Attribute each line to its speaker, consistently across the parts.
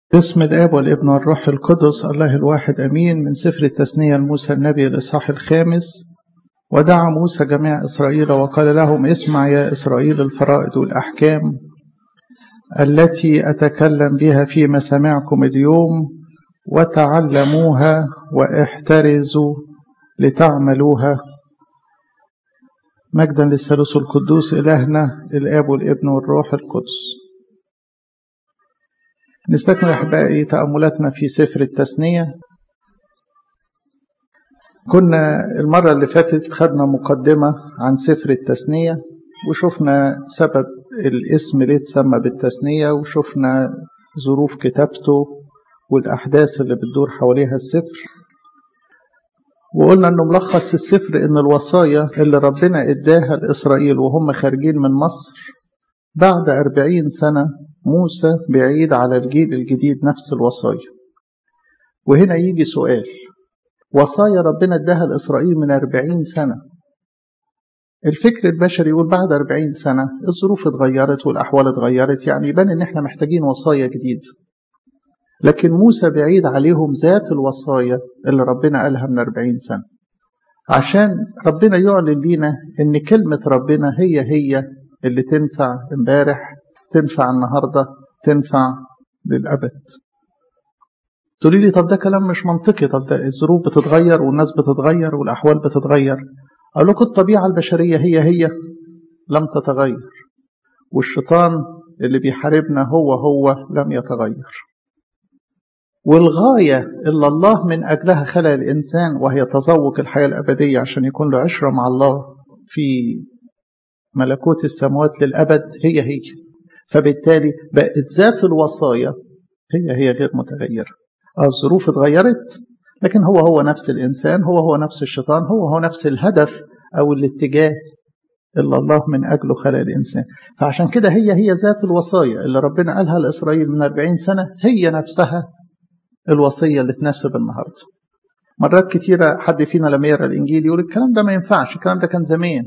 Speaker 1: باسم الآب والابن والروح القدس الله الواحد أمين من سفر التثنية لموسى النبي الإصحاح الخامس ودعا موسى جميع إسرائيل وقال لهم اسمع يا إسرائيل الفرائض والأحكام التي أتكلم بها في مسامعكم اليوم وتعلموها واحترزوا لتعملوها مجدا للثالوث القدوس إلهنا الآب والابن والروح القدس نستكمل أحبائي تأملاتنا في سفر التثنية كنا المرة اللي فاتت خدنا مقدمة عن سفر التثنية وشفنا سبب الاسم ليه اتسمى بالتثنية وشفنا ظروف كتابته والأحداث اللي بتدور حواليها السفر وقلنا انه ملخص السفر ان الوصايا اللي ربنا اداها لاسرائيل وهم خارجين من مصر بعد أربعين سنة موسى بيعيد على الجيل الجديد نفس الوصايا وهنا يجي سؤال وصايا ربنا اداها لإسرائيل من أربعين سنة الفكر البشري يقول بعد أربعين سنة الظروف اتغيرت والأحوال اتغيرت يعني يبان إن احنا محتاجين وصايا جديد لكن موسى بيعيد عليهم ذات الوصايا اللي ربنا قالها من أربعين سنة عشان ربنا يعلن لينا إن كلمة ربنا هي هي اللي تنفع امبارح تنفع النهاردة تنفع للأبد تقولي لي طب ده كلام مش منطقي طب ده الظروف بتتغير والناس بتتغير والأحوال بتتغير أقول لكم الطبيعة البشرية هي هي لم تتغير والشيطان اللي بيحاربنا هو هو لم يتغير والغاية اللي الله من أجلها خلق الإنسان وهي تذوق الحياة الأبدية عشان يكون له عشرة مع الله في ملكوت السماوات للأبد هي هي فبالتالي بقت ذات الوصايا هي هي غير متغيرة الظروف اتغيرت لكن هو هو نفس الإنسان هو هو نفس الشيطان هو هو نفس الهدف أو الاتجاه اللي الله من أجله خلق الإنسان فعشان كده هي هي ذات الوصايا اللي ربنا قالها لإسرائيل من 40 سنة هي نفسها الوصية اللي تناسب النهاردة مرات كتيرة حد فينا لما يقرأ الإنجيل يقول الكلام ده ما ينفعش الكلام ده كان زمان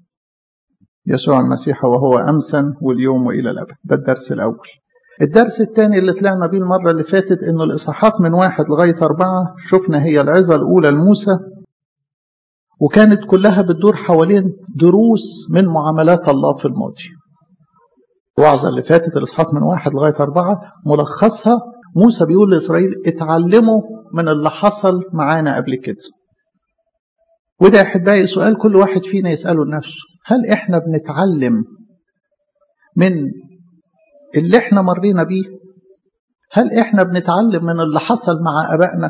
Speaker 1: يسوع المسيح وهو أمسا واليوم وإلى الأبد ده الدرس الأول الدرس الثاني اللي طلعنا بيه المرة اللي فاتت إنه الإصحاحات من واحد لغاية أربعة شفنا هي العظة الأولى لموسى وكانت كلها بتدور حوالين دروس من معاملات الله في الماضي الوعظة اللي فاتت الإصحاحات من واحد لغاية أربعة ملخصها موسى بيقول لإسرائيل اتعلموا من اللي حصل معانا قبل كده وده يا أحبائي سؤال كل واحد فينا يسأله لنفسه هل إحنا بنتعلم من اللي إحنا مرينا بيه هل إحنا بنتعلم من اللي حصل مع أبائنا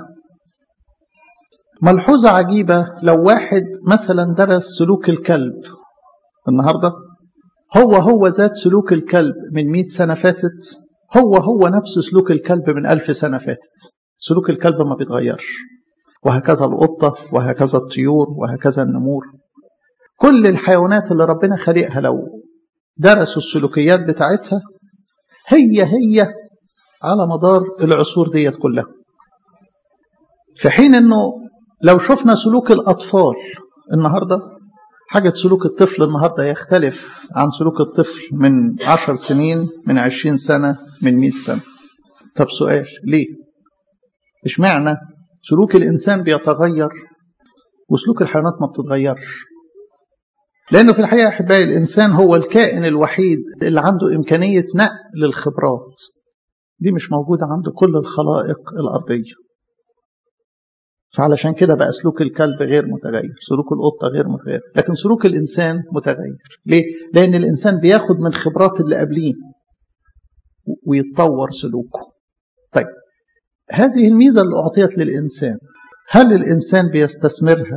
Speaker 1: ملحوظة عجيبة لو واحد مثلا درس سلوك الكلب النهاردة هو هو ذات سلوك الكلب من مئة سنة فاتت هو هو نفس سلوك الكلب من ألف سنة فاتت سلوك الكلب ما بيتغيرش وهكذا القطة وهكذا الطيور وهكذا النمور كل الحيوانات اللي ربنا خلقها لو درسوا السلوكيات بتاعتها هي هي على مدار العصور ديت كلها في حين انه لو شفنا سلوك الاطفال النهارده حاجة سلوك الطفل النهارده يختلف عن سلوك الطفل من عشر سنين من عشرين سنة من مئة سنة طب سؤال ليه؟ اشمعنى سلوك الإنسان بيتغير وسلوك الحيوانات ما بتتغيرش لأنه في الحقيقة أحبائي الإنسان هو الكائن الوحيد اللي عنده إمكانية نقل الخبرات دي مش موجودة عند كل الخلائق الأرضية فعلشان كده بقى سلوك الكلب غير متغير سلوك القطة غير متغير لكن سلوك الإنسان متغير ليه؟ لأن الإنسان بياخد من خبرات اللي قبليه ويتطور سلوكه طيب هذه الميزة اللي أعطيت للإنسان هل الإنسان بيستثمرها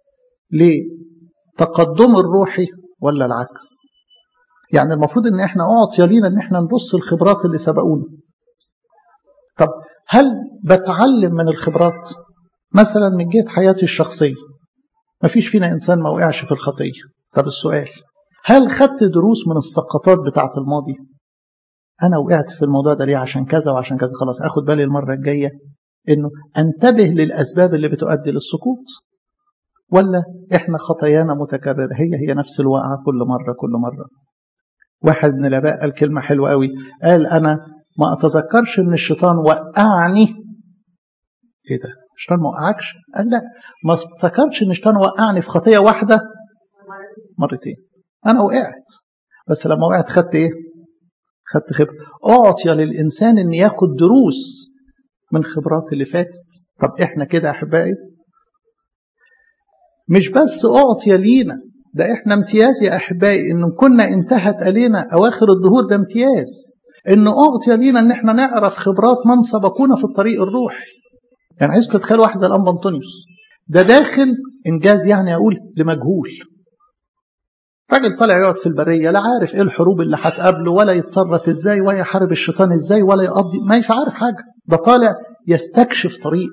Speaker 1: لتقدمه الروحي ولا العكس يعني المفروض ان احنا اعطي لينا ان احنا نبص الخبرات اللي سبقونا طب هل بتعلم من الخبرات مثلا من جهة حياتي الشخصية ما فيش فينا إنسان ما وقعش في الخطية طب السؤال هل خدت دروس من السقطات بتاعة الماضي أنا وقعت في الموضوع ده ليه عشان كذا وعشان كذا خلاص أخد بالي المرة الجاية إنه أنتبه للأسباب اللي بتؤدي للسقوط ولا إحنا خطايانا متكررة هي هي نفس الواقعة كل مرة كل مرة واحد من الآباء قال كلمة حلوة قوي قال أنا ما اتذكرش ان الشيطان وقعني ايه ده الشيطان ما وقعكش قال لا ما افتكرش ان الشيطان وقعني في خطيه واحده مرتين انا وقعت بس لما وقعت خدت ايه خدت خبره اعطي للانسان ان ياخد دروس من خبرات اللي فاتت طب احنا كده احبائي مش بس اعطي لينا ده احنا امتياز يا احبائي ان كنا انتهت علينا اواخر الدهور ده امتياز ان اعطي لينا ان احنا نعرف خبرات من سبقونا في الطريق الروحي يعني عايزكم تتخيلوا واحد زي الانبا انطونيوس ده داخل انجاز يعني اقول لمجهول راجل طالع يقعد في البريه لا عارف ايه الحروب اللي هتقابله ولا يتصرف ازاي ولا يحارب الشيطان ازاي ولا يقضي مش عارف حاجه ده طالع يستكشف طريق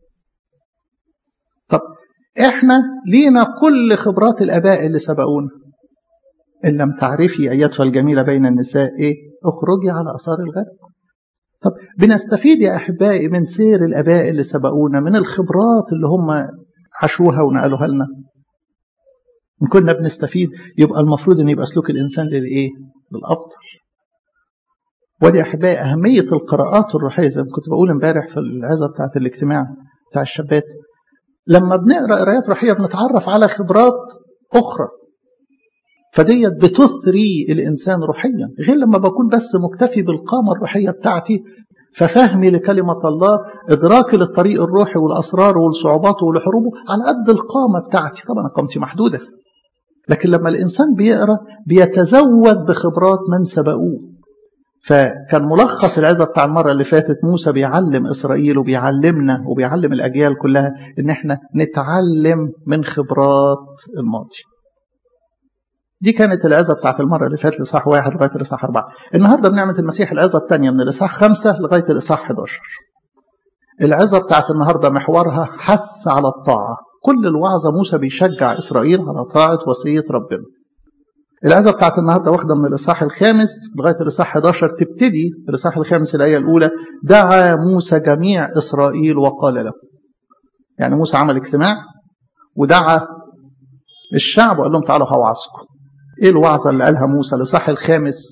Speaker 1: طب احنا لينا كل خبرات الاباء اللي سبقونا ان لم تعرفي ايتها الجميله بين النساء ايه اخرجي على اثار الغرب طب بنستفيد يا احبائي من سير الاباء اللي سبقونا من الخبرات اللي هم عاشوها ونقلوها لنا إن كنا بنستفيد يبقى المفروض أن يبقى سلوك الإنسان للإيه؟ للأفضل. ودي أحبائي أهمية القراءات الروحية زي ما كنت بقول امبارح في العظة بتاعة الاجتماع بتاع الشابات. لما بنقرأ قراءات روحية بنتعرف على خبرات أخرى. فديت بتثري الإنسان روحيا غير لما بكون بس مكتفي بالقامة الروحية بتاعتي ففهمي لكلمة الله إدراكي للطريق الروحي والأسرار والصعوبات والحروب على قد القامة بتاعتي طبعا قامتي محدودة لكن لما الإنسان بيقرأ بيتزود بخبرات من سبقوه فكان ملخص العظة بتاع المرة اللي فاتت موسى بيعلم إسرائيل وبيعلمنا وبيعلم الأجيال كلها إن إحنا نتعلم من خبرات الماضي دي كانت العظة بتاعت المرة اللي فاتت لإصحاح واحد لغاية الإصحاح أربعة النهاردة بنعمة المسيح العظة الثانية من الإصحاح خمسة لغاية الإصحاح 11 العظة بتاعت النهاردة محورها حث على الطاعة كل الوعظة موسى بيشجع إسرائيل على طاعة وصية ربنا العظة بتاعت النهاردة واخدة من الإصحاح الخامس لغاية الإصحاح 11 تبتدي الإصحاح الخامس الآية الأولى دعا موسى جميع إسرائيل وقال له يعني موسى عمل اجتماع ودعا الشعب وقال لهم تعالوا هوعظكم ايه الوعظة اللي قالها موسى لصح الخامس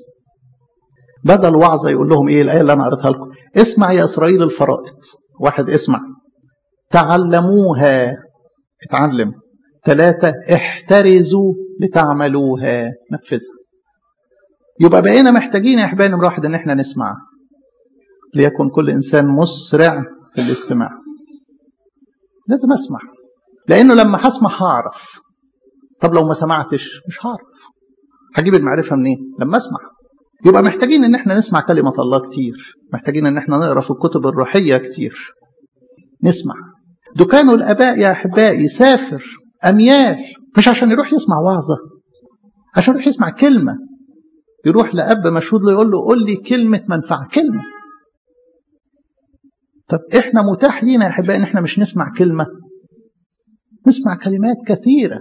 Speaker 1: بدل وعظة يقول لهم ايه الآية اللي أنا قريتها لكم اسمع يا إسرائيل الفرائض واحد اسمع تعلموها اتعلم ثلاثة احترزوا لتعملوها نفذها يبقى بقينا محتاجين يا احبائي نمرة واحد ان احنا نسمع ليكن كل انسان مسرع في الاستماع لازم اسمع لانه لما هسمع هعرف طب لو ما سمعتش مش هعرف هجيب المعرفه منين لما اسمع يبقى محتاجين ان احنا نسمع كلمه الله كتير محتاجين ان احنا نقرا في الكتب الروحيه كتير نسمع دول كانوا الاباء يا احبائي يسافر اميال مش عشان يروح يسمع وعظه عشان يروح يسمع كلمه يروح لاب مشهود له يقول له قول لي كلمه منفعه كلمه طب احنا متاح لينا يا احبائي ان احنا مش نسمع كلمه نسمع كلمات كثيره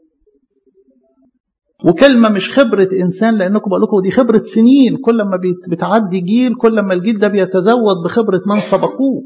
Speaker 1: وكلمة مش خبرة إنسان لأنكم بقول لكم دي خبرة سنين كل ما بتعدي جيل كل ما الجيل ده بيتزود بخبرة من سبقوه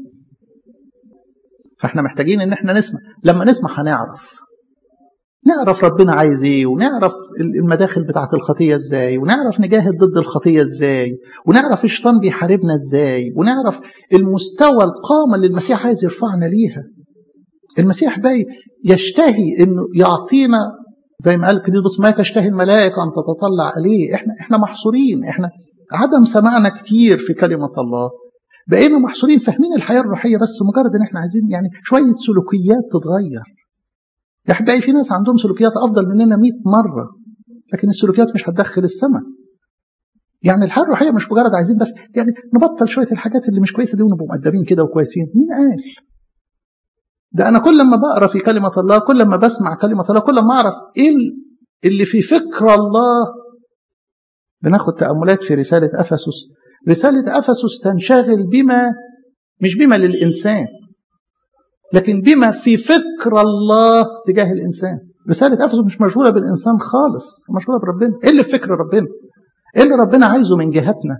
Speaker 1: فاحنا محتاجين ان احنا نسمع لما نسمع هنعرف نعرف ربنا عايز ايه ونعرف المداخل بتاعت الخطيه ازاي ونعرف نجاهد ضد الخطيه ازاي ونعرف الشيطان بيحاربنا ازاي ونعرف المستوى القامه اللي المسيح عايز يرفعنا ليها المسيح بقى يشتهي انه يعطينا زي ما قال كده بص ما تشتهي الملائكة أن تتطلع عليه إحنا إحنا محصورين إحنا عدم سماعنا كتير في كلمة الله بقينا محصورين فاهمين الحياة الروحية بس مجرد إن إحنا عايزين يعني شوية سلوكيات تتغير يا أحبائي في ناس عندهم سلوكيات أفضل مننا 100 مرة لكن السلوكيات مش هتدخل السماء يعني الحياة الروحية مش مجرد عايزين بس يعني نبطل شوية الحاجات اللي مش كويسة دي ونبقى مؤدبين كده وكويسين مين قال؟ ده أنا كل ما بقرا في كلمة الله كل ما بسمع كلمة الله كل ما أعرف إيه اللي في فكر الله بناخد تأملات في رسالة أفسس رسالة أفسس تنشغل بما مش بما للإنسان لكن بما في فكر الله تجاه الإنسان رسالة أفسس مش مشغولة بالإنسان خالص مشغولة بربنا إيه اللي في فكر ربنا إيه اللي ربنا عايزه من جهتنا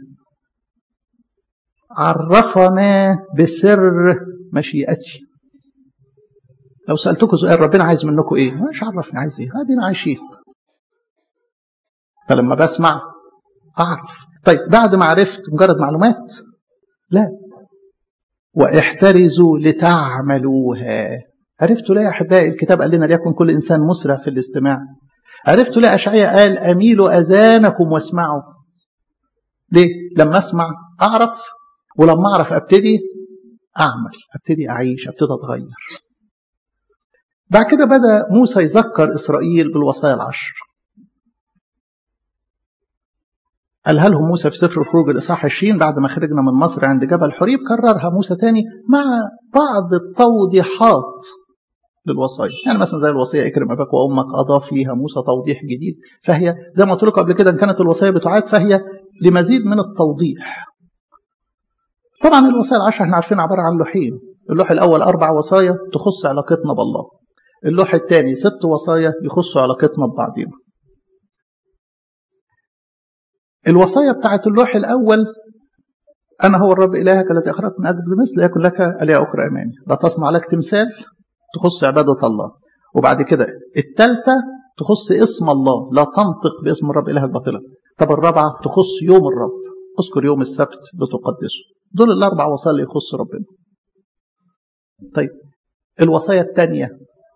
Speaker 1: عرفنا بسر مشيئتي لو سألتكم سؤال ربنا عايز منكم ايه؟ مش عرفني عايز ايه؟ ادينا عايشين. فلما بسمع اعرف. طيب بعد ما عرفت مجرد معلومات لا واحترزوا لتعملوها عرفتوا ليه يا احبائي الكتاب قال لنا ليكن كل انسان مسرع في الاستماع عرفتوا ليه اشعياء قال اميلوا اذانكم واسمعوا ليه لما اسمع اعرف ولما اعرف ابتدي اعمل ابتدي اعيش ابتدي اتغير بعد كده بدا موسى يذكر اسرائيل بالوصايا العشر قالها لهم موسى في سفر الخروج الاصحاح 20 بعد ما خرجنا من مصر عند جبل حريب كررها موسى تاني مع بعض التوضيحات للوصايا يعني مثلا زي الوصيه اكرم اباك وامك اضاف ليها موسى توضيح جديد فهي زي ما قلت لكم قبل كده ان كانت الوصايا بتعاد فهي لمزيد من التوضيح طبعا الوصايا العشر احنا عارفين عباره عن لوحين اللوح الاول اربع وصايا تخص علاقتنا بالله اللوح الثاني ست وصايا يخصوا علاقتنا ببعضينا الوصايا بتاعت اللوح الأول أنا هو الرب إلهك الذي أخرجك من أجل مثل يكن لك آلهة أخرى أمامي لا تصنع لك تمثال تخص عبادة الله وبعد كده الثالثة تخص اسم الله لا تنطق باسم الرب إلهك باطلا طب الرابعة تخص يوم الرب اذكر يوم السبت لتقدسه دول الأربع وصايا اللي يخص ربنا طيب الوصايا الثانية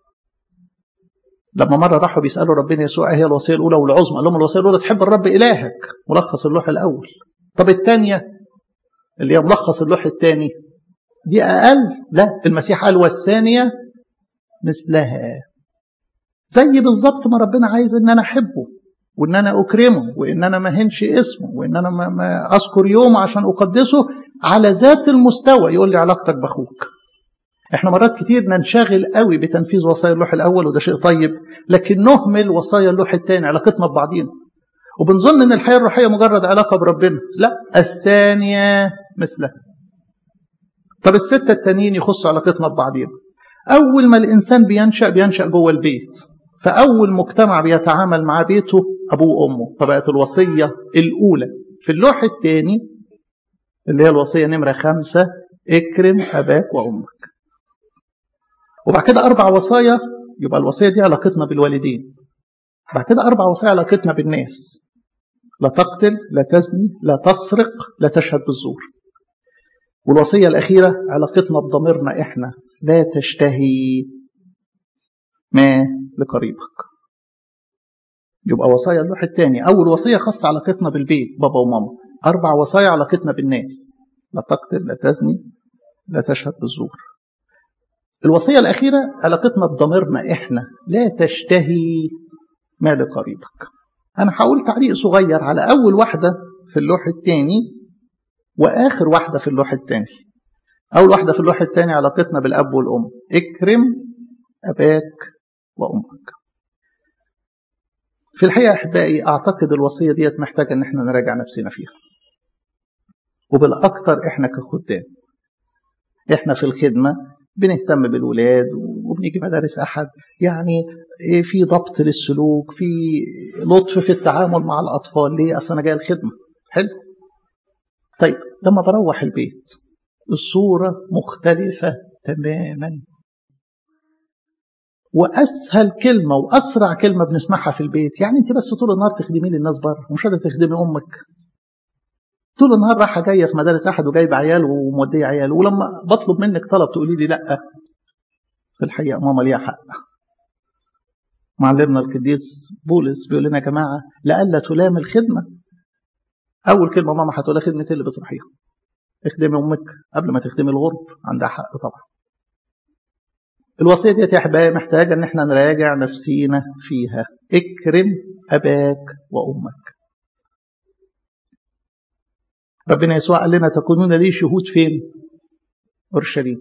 Speaker 1: لما مرة راحوا بيسألوا ربنا يسوع ايه هي الوصية الأولى والعظمى قال لهم الوصية الأولى تحب الرب إلهك ملخص اللوح الأول طب الثانية اللي هي ملخص اللوح الثاني دي أقل لا المسيح قال والثانية مثلها زي بالظبط ما ربنا عايز ان انا احبه وان انا اكرمه وان انا ما هنش اسمه وان انا ما, ما اذكر يومه عشان اقدسه على ذات المستوى يقول لي علاقتك باخوك احنا مرات كتير ننشغل قوي بتنفيذ وصايا اللوح الاول وده شيء طيب لكن نهمل وصايا اللوح الثاني علاقتنا ببعضينا وبنظن ان الحياه الروحيه مجرد علاقه بربنا لا الثانيه مثلها طب السته التانيين يخصوا علاقتنا ببعضينا اول ما الانسان بينشا بينشا جوه البيت فاول مجتمع بيتعامل مع بيته ابوه وامه فبقت الوصيه الاولى في اللوح الثاني اللي هي الوصيه نمره خمسه اكرم اباك وامك وبعد كده أربع وصايا يبقى الوصية دي علاقتنا بالوالدين بعد كده أربع وصايا علاقتنا بالناس لا تقتل لا تزني لا تسرق لا تشهد بالزور والوصية الأخيرة علاقتنا بضميرنا إحنا لا تشتهي ما لقريبك يبقى وصايا اللوح الثاني أول وصية خاصة علاقتنا بالبيت بابا وماما أربع وصايا علاقتنا بالناس لا تقتل لا تزني لا تشهد بالزور الوصية الأخيرة علاقتنا بضميرنا إحنا لا تشتهي ما لقريبك أنا هقول تعليق صغير على أول واحدة في اللوح الثاني وآخر واحدة في اللوح الثاني أول واحدة في اللوح الثاني علاقتنا بالأب والأم اكرم أباك وأمك في الحقيقة أحبائي أعتقد الوصية ديت محتاجة إن احنا نراجع نفسنا فيها وبالأكثر إحنا كخدام إحنا في الخدمة بنهتم بالولاد وبنيجي مدارس أحد يعني في ضبط للسلوك في لطف في التعامل مع الأطفال ليه أصل أنا جاي الخدمة حلو طيب لما بروح البيت الصورة مختلفة تماما واسهل كلمه واسرع كلمه بنسمعها في البيت يعني انت بس طول النهار تخدمي للناس بره ومش قادره تخدمي امك طول النهار رايحه جايه في مدارس احد وجايبه عيال وموديه عيال ولما بطلب منك طلب تقولي لي لا في الحقيقه ماما ليها حق معلمنا القديس بولس بيقول لنا يا جماعه لئلا تلام الخدمه اول كلمه ماما هتقولها خدمه اللي بتروحيها اخدمي امك قبل ما تخدمي الغرب عندها حق طبعا الوصية ديت يا أحبائي محتاجة إن احنا نراجع نفسينا فيها اكرم أباك وأمك ربنا يسوع قال لنا تكونون لي شهود فين أورشليم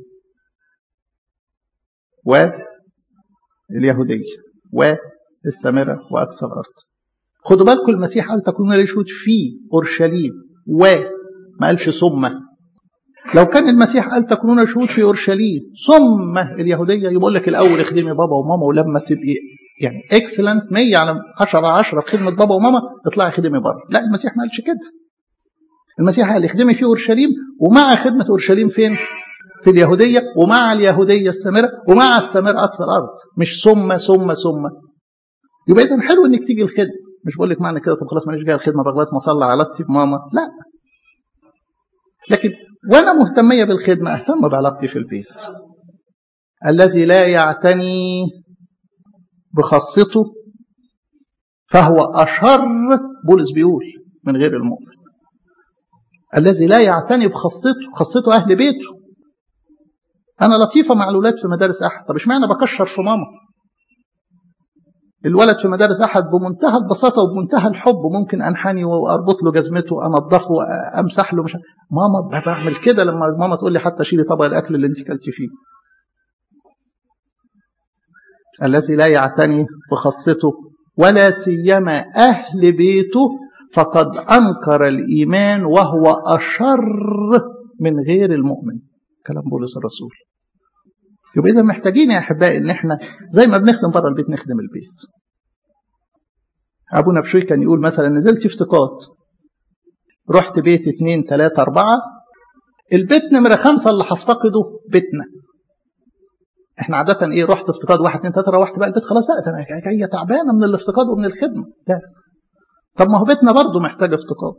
Speaker 1: واليهودية والسامرة وأقصى الأرض خدوا بالكم المسيح قال تكونون لي شهود في أورشليم و ما قالش ثم لو كان المسيح قال تكونون شهود في اورشليم ثم اليهوديه يقول لك الاول اخدمي بابا وماما ولما تبقي يعني اكسلنت 100 على 10 10 في خدمه بابا وماما اطلعي خدمي بره لا المسيح ما قالش كده المسيح قال اخدمي في اورشليم ومع خدمه اورشليم فين في اليهوديه ومع اليهوديه السامره ومع السامره اقصى الارض مش ثم ثم ثم يبقى اذا حلو انك تيجي الخدمه مش بقول لك معنى كده طب خلاص ماليش جاي الخدمه بغلط ما اصلي على بماما لا لكن وانا مهتميه بالخدمه اهتم بعلاقتي في البيت الذي لا يعتني بخاصته فهو اشر بولس بيقول من غير المؤمن الذي لا يعتني بخاصته خاصته اهل بيته انا لطيفه مع الاولاد في مدارس احد طب اشمعنى بكشر في ماما الولد في مدارس احد بمنتهى البساطه وبمنتهى الحب ممكن انحني واربط له جزمته انضف له امسح له مش ماما بعمل كده لما ماما تقول لي حتى شيلي طبق الاكل اللي انت كلتي فيه الذي لا يعتني بخاصته ولا سيما اهل بيته فقد انكر الايمان وهو اشر من غير المؤمن كلام بولس الرسول يبقى اذا محتاجين يا احبائي ان احنا زي ما بنخدم بره البيت نخدم البيت ابونا بشوي كان يقول مثلا نزلت افتقاد رحت بيت اتنين تلاتة اربعة البيت نمرة خمسة اللي هفتقده بيتنا احنا عادة ايه رحت افتقاد واحد اتنين تلاتة روحت بقى البيت خلاص بقى انا جاية تعبانة من الافتقاد ومن الخدمة لا طب ما هو بيتنا برضه محتاج افتقاد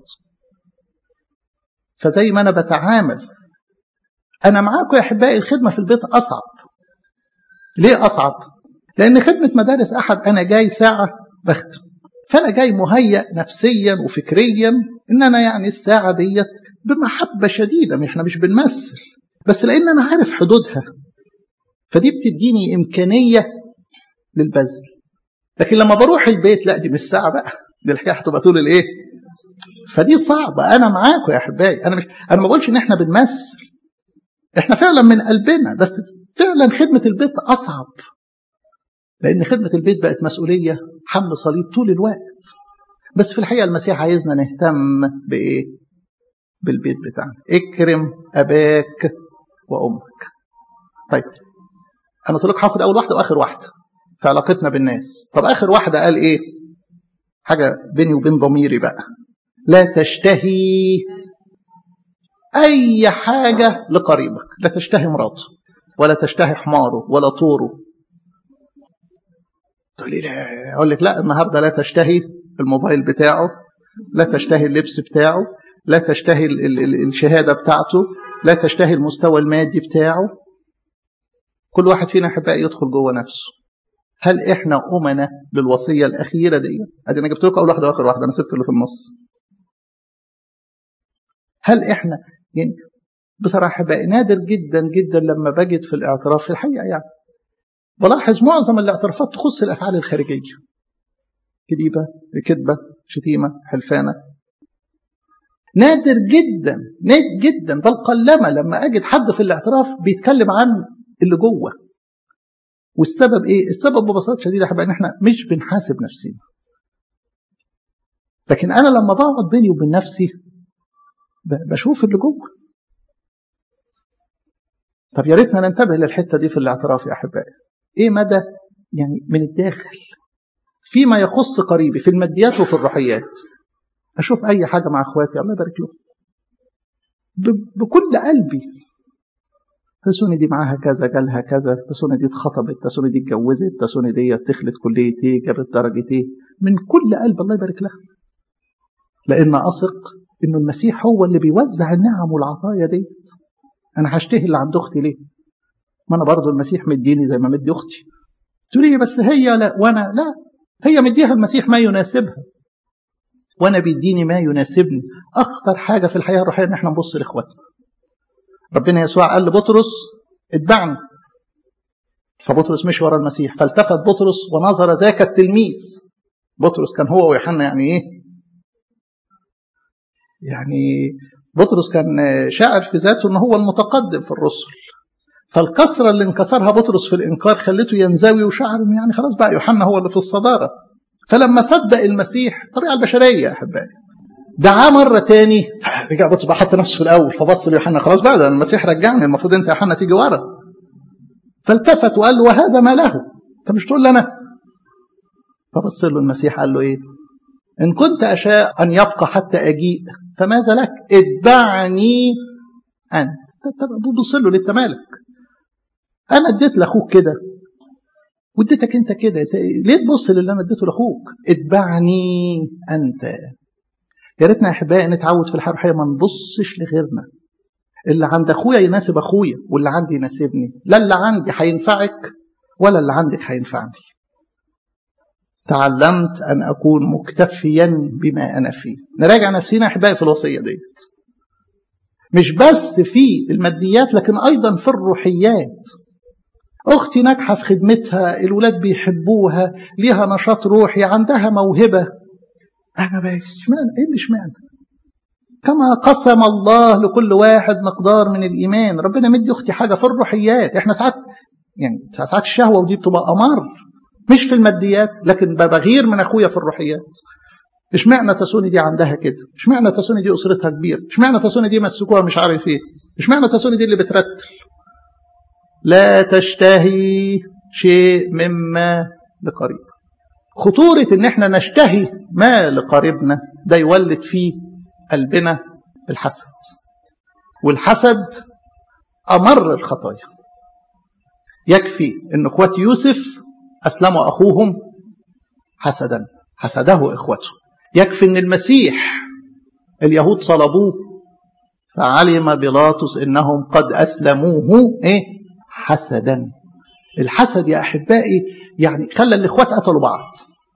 Speaker 1: فزي ما انا بتعامل انا معاكم يا احبائي الخدمه في البيت اصعب ليه اصعب لان خدمه مدارس احد انا جاي ساعه بختم فانا جاي مهيأ نفسيا وفكريا ان انا يعني الساعه ديت بمحبه شديده احنا مش بنمثل بس لان انا عارف حدودها فدي بتديني امكانيه للبذل لكن لما بروح البيت لا دي مش ساعه بقى دي الحكايه هتبقى طول الايه فدي صعبه انا معاكم يا احبائي انا مش انا ما بقولش ان احنا بنمثل احنا فعلا من قلبنا بس فعلا خدمة البيت أصعب لأن خدمة البيت بقت مسؤولية حمل صليب طول الوقت بس في الحقيقة المسيح عايزنا نهتم بإيه؟ بالبيت بتاعنا اكرم أباك وأمك طيب أنا قلت لك هاخد أول واحدة وآخر واحدة في علاقتنا بالناس طب آخر واحدة قال إيه؟ حاجة بيني وبين ضميري بقى لا تشتهي أي حاجة لقريبك لا تشتهي مراته ولا تشتهي حماره ولا طوره تقول لي لا أقول لك لا النهاردة لا تشتهي الموبايل بتاعه لا تشتهي اللبس بتاعه لا تشتهي ال ال ال الشهادة بتاعته لا تشتهي المستوى المادي بتاعه كل واحد فينا أحبائي يدخل جوه نفسه هل احنا أمنا للوصية الأخيرة ديت؟ أدي أنا جبت لكم أول واحدة وآخر واحدة أنا سبت اللي في النص. هل احنا يعني بصراحة بقى نادر جدا جدا لما بجد في الاعتراف في الحقيقة يعني بلاحظ معظم الاعترافات تخص الأفعال الخارجية كذيبة كذبة شتيمة حلفانة نادر جدا نادر جدا بل قلما لما أجد حد في الاعتراف بيتكلم عن اللي جوه والسبب ايه؟ السبب ببساطة شديدة حبايبي ان احنا مش بنحاسب نفسنا. لكن انا لما بقعد بيني وبين نفسي بشوف اللي جوه طب يا ريتنا ننتبه للحته دي في الاعتراف يا احبائي ايه مدى يعني من الداخل فيما يخص قريبي في الماديات وفي الروحيات اشوف اي حاجه مع اخواتي الله يبارك لهم بكل قلبي تسوني دي معاها كذا جالها كذا تسوني دي اتخطبت تسوني دي اتجوزت تسوني دي دخلت كليه ايه جابت درجه ايه من كل قلب الله يبارك لها لان اثق انه المسيح هو اللي بيوزع النعم والعطايا ديت انا هشتهي اللي عند اختي ليه ما انا برضو المسيح مديني زي ما مدي اختي تقولي لي بس هي لا وانا لا هي مديها المسيح ما يناسبها وانا بيديني ما يناسبني اخطر حاجه في الحياه الروحيه ان احنا نبص لاخواتنا ربنا يسوع قال لبطرس اتبعني فبطرس مشي ورا المسيح فالتفت بطرس ونظر ذاك التلميذ بطرس كان هو ويوحنا يعني ايه يعني بطرس كان شاعر في ذاته ان هو المتقدم في الرسل فالكسره اللي انكسرها بطرس في الانكار خلته ينزوي وشعر يعني خلاص بقى يوحنا هو اللي في الصداره فلما صدق المسيح الطبيعه البشريه يا احبائي دعاه مره تاني رجع بطرس بقى حط نفسه في الاول فبص ليوحنا خلاص بقى ده المسيح رجعني المفروض انت يا يوحنا تيجي ورا فالتفت وقال له وهذا ما له انت مش تقول لي انا فبص له المسيح قال له ايه ان كنت اشاء ان يبقى حتى اجيء فماذا لك اتبعني انت بص له انت مالك انا اديت لاخوك كده واديتك انت كده ليه تبص للي انا اديته لاخوك اتبعني انت يا ريتنا يا احبائي نتعود في الحياه الروحيه ما نبصش لغيرنا اللي عند اخويا يناسب اخويا واللي عندي يناسبني لا اللي عندي هينفعك ولا اللي عندك هينفعني تعلمت ان اكون مكتفيا بما انا فيه نراجع نفسينا احبائي في الوصيه ديت مش بس في الماديات لكن ايضا في الروحيات اختي ناجحه في خدمتها الولاد بيحبوها ليها نشاط روحي عندها موهبه انا بس اشمعنى ايه اللي اشمعنى كما قسم الله لكل واحد مقدار من الايمان ربنا مدي اختي حاجه في الروحيات احنا ساعات يعني ساعات الشهوه ودي بتبقى امر مش في الماديات لكن بغير من اخويا في الروحيات اشمعنى تسوني دي عندها كده اشمعنى تسوني دي اسرتها كبيره اشمعنى تسوني دي مسكوها مش عارف ايه اشمعنى تسوني دي اللي بترتل لا تشتهي شيء مما لقريب خطورة ان احنا نشتهي ما لقريبنا ده يولد في قلبنا الحسد والحسد امر الخطايا يكفي ان اخوات يوسف اسلموا اخوهم حسدا حسده اخوته يكفي ان المسيح اليهود صلبوه فعلم بيلاطس انهم قد اسلموه ايه حسدا الحسد يا احبائي يعني خلى الاخوات قتلوا بعض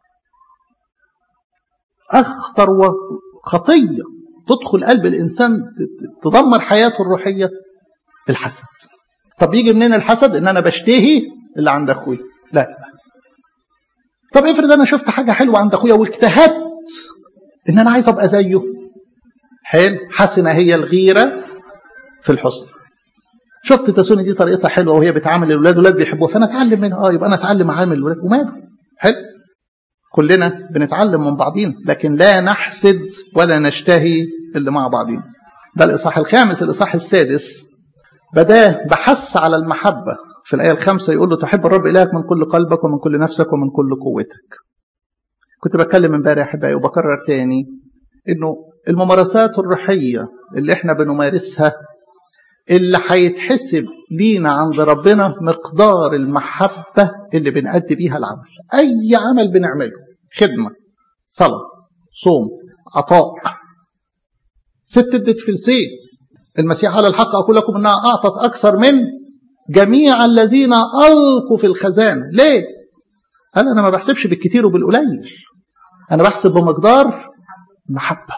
Speaker 1: اخطر خطيه تدخل قلب الانسان تدمر حياته الروحيه الحسد طب يجي منين الحسد ان انا بشتهي اللي عند اخويا لا طب افرض انا شفت حاجه حلوه عند اخويا واجتهدت ان انا عايز ابقى زيه حلو حسنه هي الغيره في الحسن شفت تسوني دي طريقتها حلوه وهي بتعامل الاولاد الاولاد بيحبوها فانا اتعلم منها اه يبقى انا اتعلم اعامل الاولاد وماله حلو كلنا بنتعلم من بعضين لكن لا نحسد ولا نشتهي اللي مع بعضين ده الاصحاح الخامس الاصحاح السادس بداه بحث على المحبه في الايه الخامسه يقول له تحب الرب الهك من كل قلبك ومن كل نفسك ومن كل قوتك كنت بتكلم امبارح احبائي وبكرر تاني انه الممارسات الروحيه اللي احنا بنمارسها اللي هيتحسب لينا عند ربنا مقدار المحبة اللي بنأدي بيها العمل أي عمل بنعمله خدمة صلاة صوم عطاء ست ادت فلسين المسيح على الحق أقول لكم أنها أعطت أكثر من جميع الذين ألقوا في الخزانة ليه؟ قال أنا ما بحسبش بالكتير وبالقليل أنا بحسب بمقدار المحبة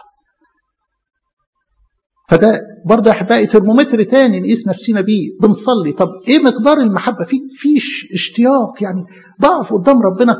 Speaker 1: فده برضه يا احبائي ترمومتر تاني نقيس نفسنا بيه بنصلي طب ايه مقدار المحبه في فيش اشتياق يعني بقف قدام ربنا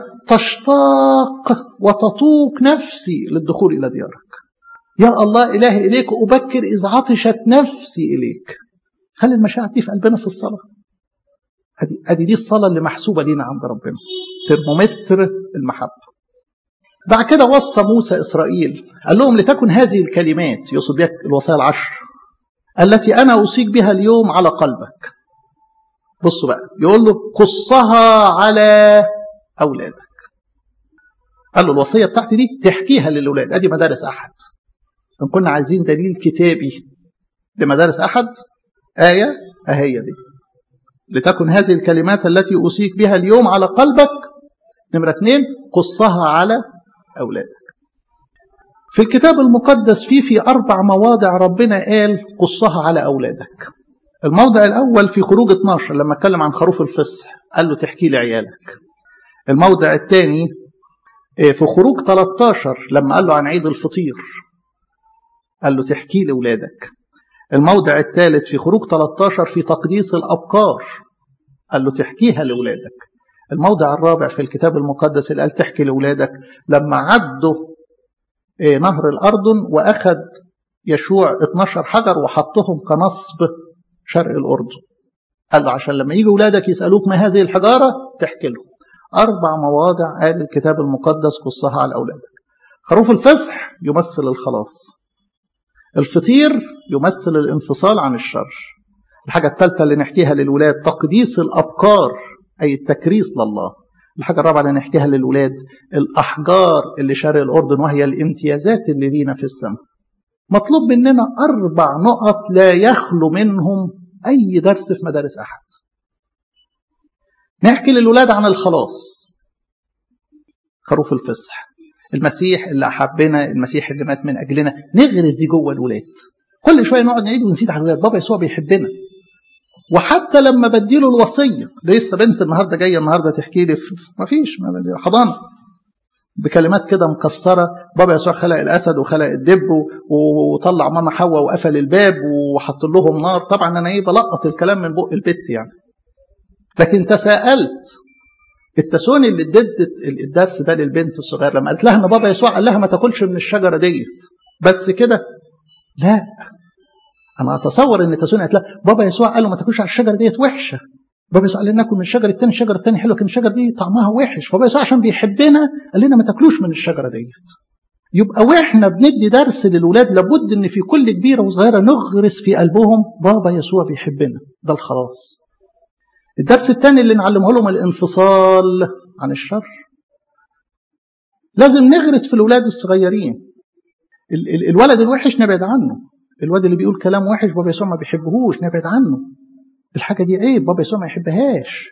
Speaker 1: تشتاق وتطوق نفسي للدخول الى ديارك يا الله الهي اليك ابكر اذ عطشت نفسي اليك هل المشاعر دي في قلبنا في الصلاه ادي ادي دي الصلاه اللي محسوبه لينا عند ربنا ترمومتر المحبه بعد كده وصى موسى إسرائيل قال لهم لتكن هذه الكلمات يقصد بها الوصايا العشر التي أنا أوصيك بها اليوم على قلبك بصوا بقى يقول له قصها على أولادك قال له الوصية بتاعتي دي تحكيها للأولاد أدي مدارس أحد إن كنا عايزين دليل كتابي لمدارس أحد آية أهي دي لتكن هذه الكلمات التي أوصيك بها اليوم على قلبك نمرة اثنين قصها على أولادك في الكتاب المقدس في في أربع مواضع ربنا قال قصها على أولادك الموضع الأول في خروج 12 لما اتكلم عن خروف الفصح قال له تحكي لي عيالك الموضع الثاني في خروج 13 لما قال له عن عيد الفطير قال له تحكي لي أولادك الموضع الثالث في خروج 13 في تقديس الأبكار قال له تحكيها لأولادك الموضع الرابع في الكتاب المقدس اللي قال تحكي لأولادك لما عدوا نهر الأردن وأخذ يشوع 12 حجر وحطهم كنصب شرق الأردن قال له عشان لما يجي أولادك يسألوك ما هذه الحجارة تحكي لهم أربع مواضع قال الكتاب المقدس قصها على أولادك خروف الفصح يمثل الخلاص الفطير يمثل الانفصال عن الشر الحاجة الثالثة اللي نحكيها للولاد تقديس الأبكار أي التكريس لله الحاجة الرابعة اللي نحكيها للولاد الأحجار اللي شرق الأردن وهي الامتيازات اللي لينا في السماء مطلوب مننا أربع نقط لا يخلو منهم أي درس في مدارس أحد نحكي للولاد عن الخلاص خروف الفصح المسيح اللي أحبنا المسيح اللي مات من أجلنا نغرس دي جوه الولاد كل شويه نقعد نعيد ونزيد على الولاد بابا يسوع بيحبنا وحتى لما بديله الوصيه لسه بنت النهارده جايه النهارده تحكي لي ما فيش حضانه بكلمات كده مكسره بابا يسوع خلق الاسد وخلق الدب وطلع ماما حواء وقفل الباب وحط لهم نار طبعا انا ايه بلقط الكلام من بق البت يعني لكن تساءلت التسوني اللي ادت الدرس ده للبنت الصغيره لما قالت لها ان بابا يسوع قال لها ما تاكلش من الشجره ديت بس كده لا انا اتصور ان تسوني قالت لها بابا يسوع قال له ما تاكلش على الشجره ديت وحشه بابا يسوع قال لنا ناكل من الشجره الثانيه الشجره الثانيه حلوه لكن الشجره دي طعمها وحش فبابا يسوع عشان بيحبنا قال لنا ما تاكلوش من الشجره ديت يبقى واحنا بندي درس للولاد لابد ان في كل كبيره وصغيره نغرس في قلبهم بابا يسوع بيحبنا ده الخلاص الدرس الثاني اللي نعلمه لهم الانفصال عن الشر لازم نغرس في الولاد الصغيرين ال ال الولد الوحش نبعد عنه الولد اللي بيقول كلام وحش بابا يسوع ما بيحبهوش نبعد عنه الحاجه دي عيب بابا يسوع ما يحبهاش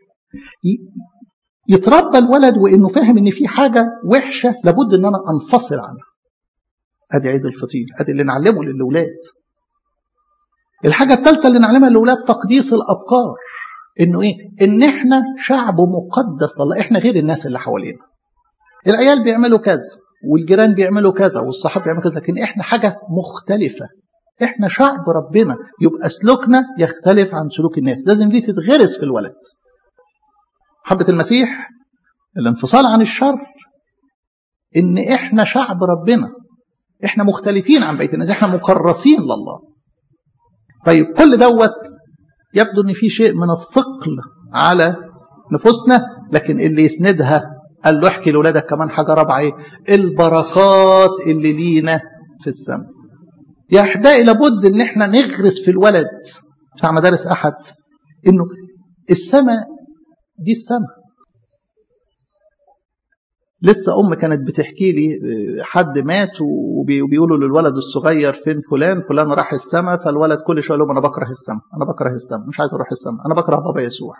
Speaker 1: يتربى الولد وانه فاهم ان في حاجه وحشه لابد ان انا انفصل عنها ادي عيد الفطير ادي اللي نعلمه للاولاد الحاجه الثالثه اللي نعلمها للاولاد تقديس الابكار انه ايه ان احنا شعب مقدس لله احنا غير الناس اللي حوالينا العيال بيعملوا كذا والجيران بيعملوا كذا والصحاب بيعملوا كذا لكن احنا حاجه مختلفه احنا شعب ربنا يبقى سلوكنا يختلف عن سلوك الناس لازم دي تتغرس في الولد حبة المسيح الانفصال عن الشر ان احنا شعب ربنا احنا مختلفين عن بقيه الناس احنا مكرسين لله طيب كل دوت يبدو ان في شيء من الثقل على نفوسنا لكن اللي يسندها قال له احكي لاولادك كمان حاجه رابعه ايه البركات اللي لينا في السماء يا احبائي لابد ان احنا نغرس في الولد بتاع مدارس احد انه السماء دي السماء لسه ام كانت بتحكي لي حد مات وبيقولوا للولد الصغير فين فلان فلان راح السماء فالولد كل شويه لهم انا بكره السماء انا بكره السماء مش عايز اروح السماء انا بكره بابا يسوع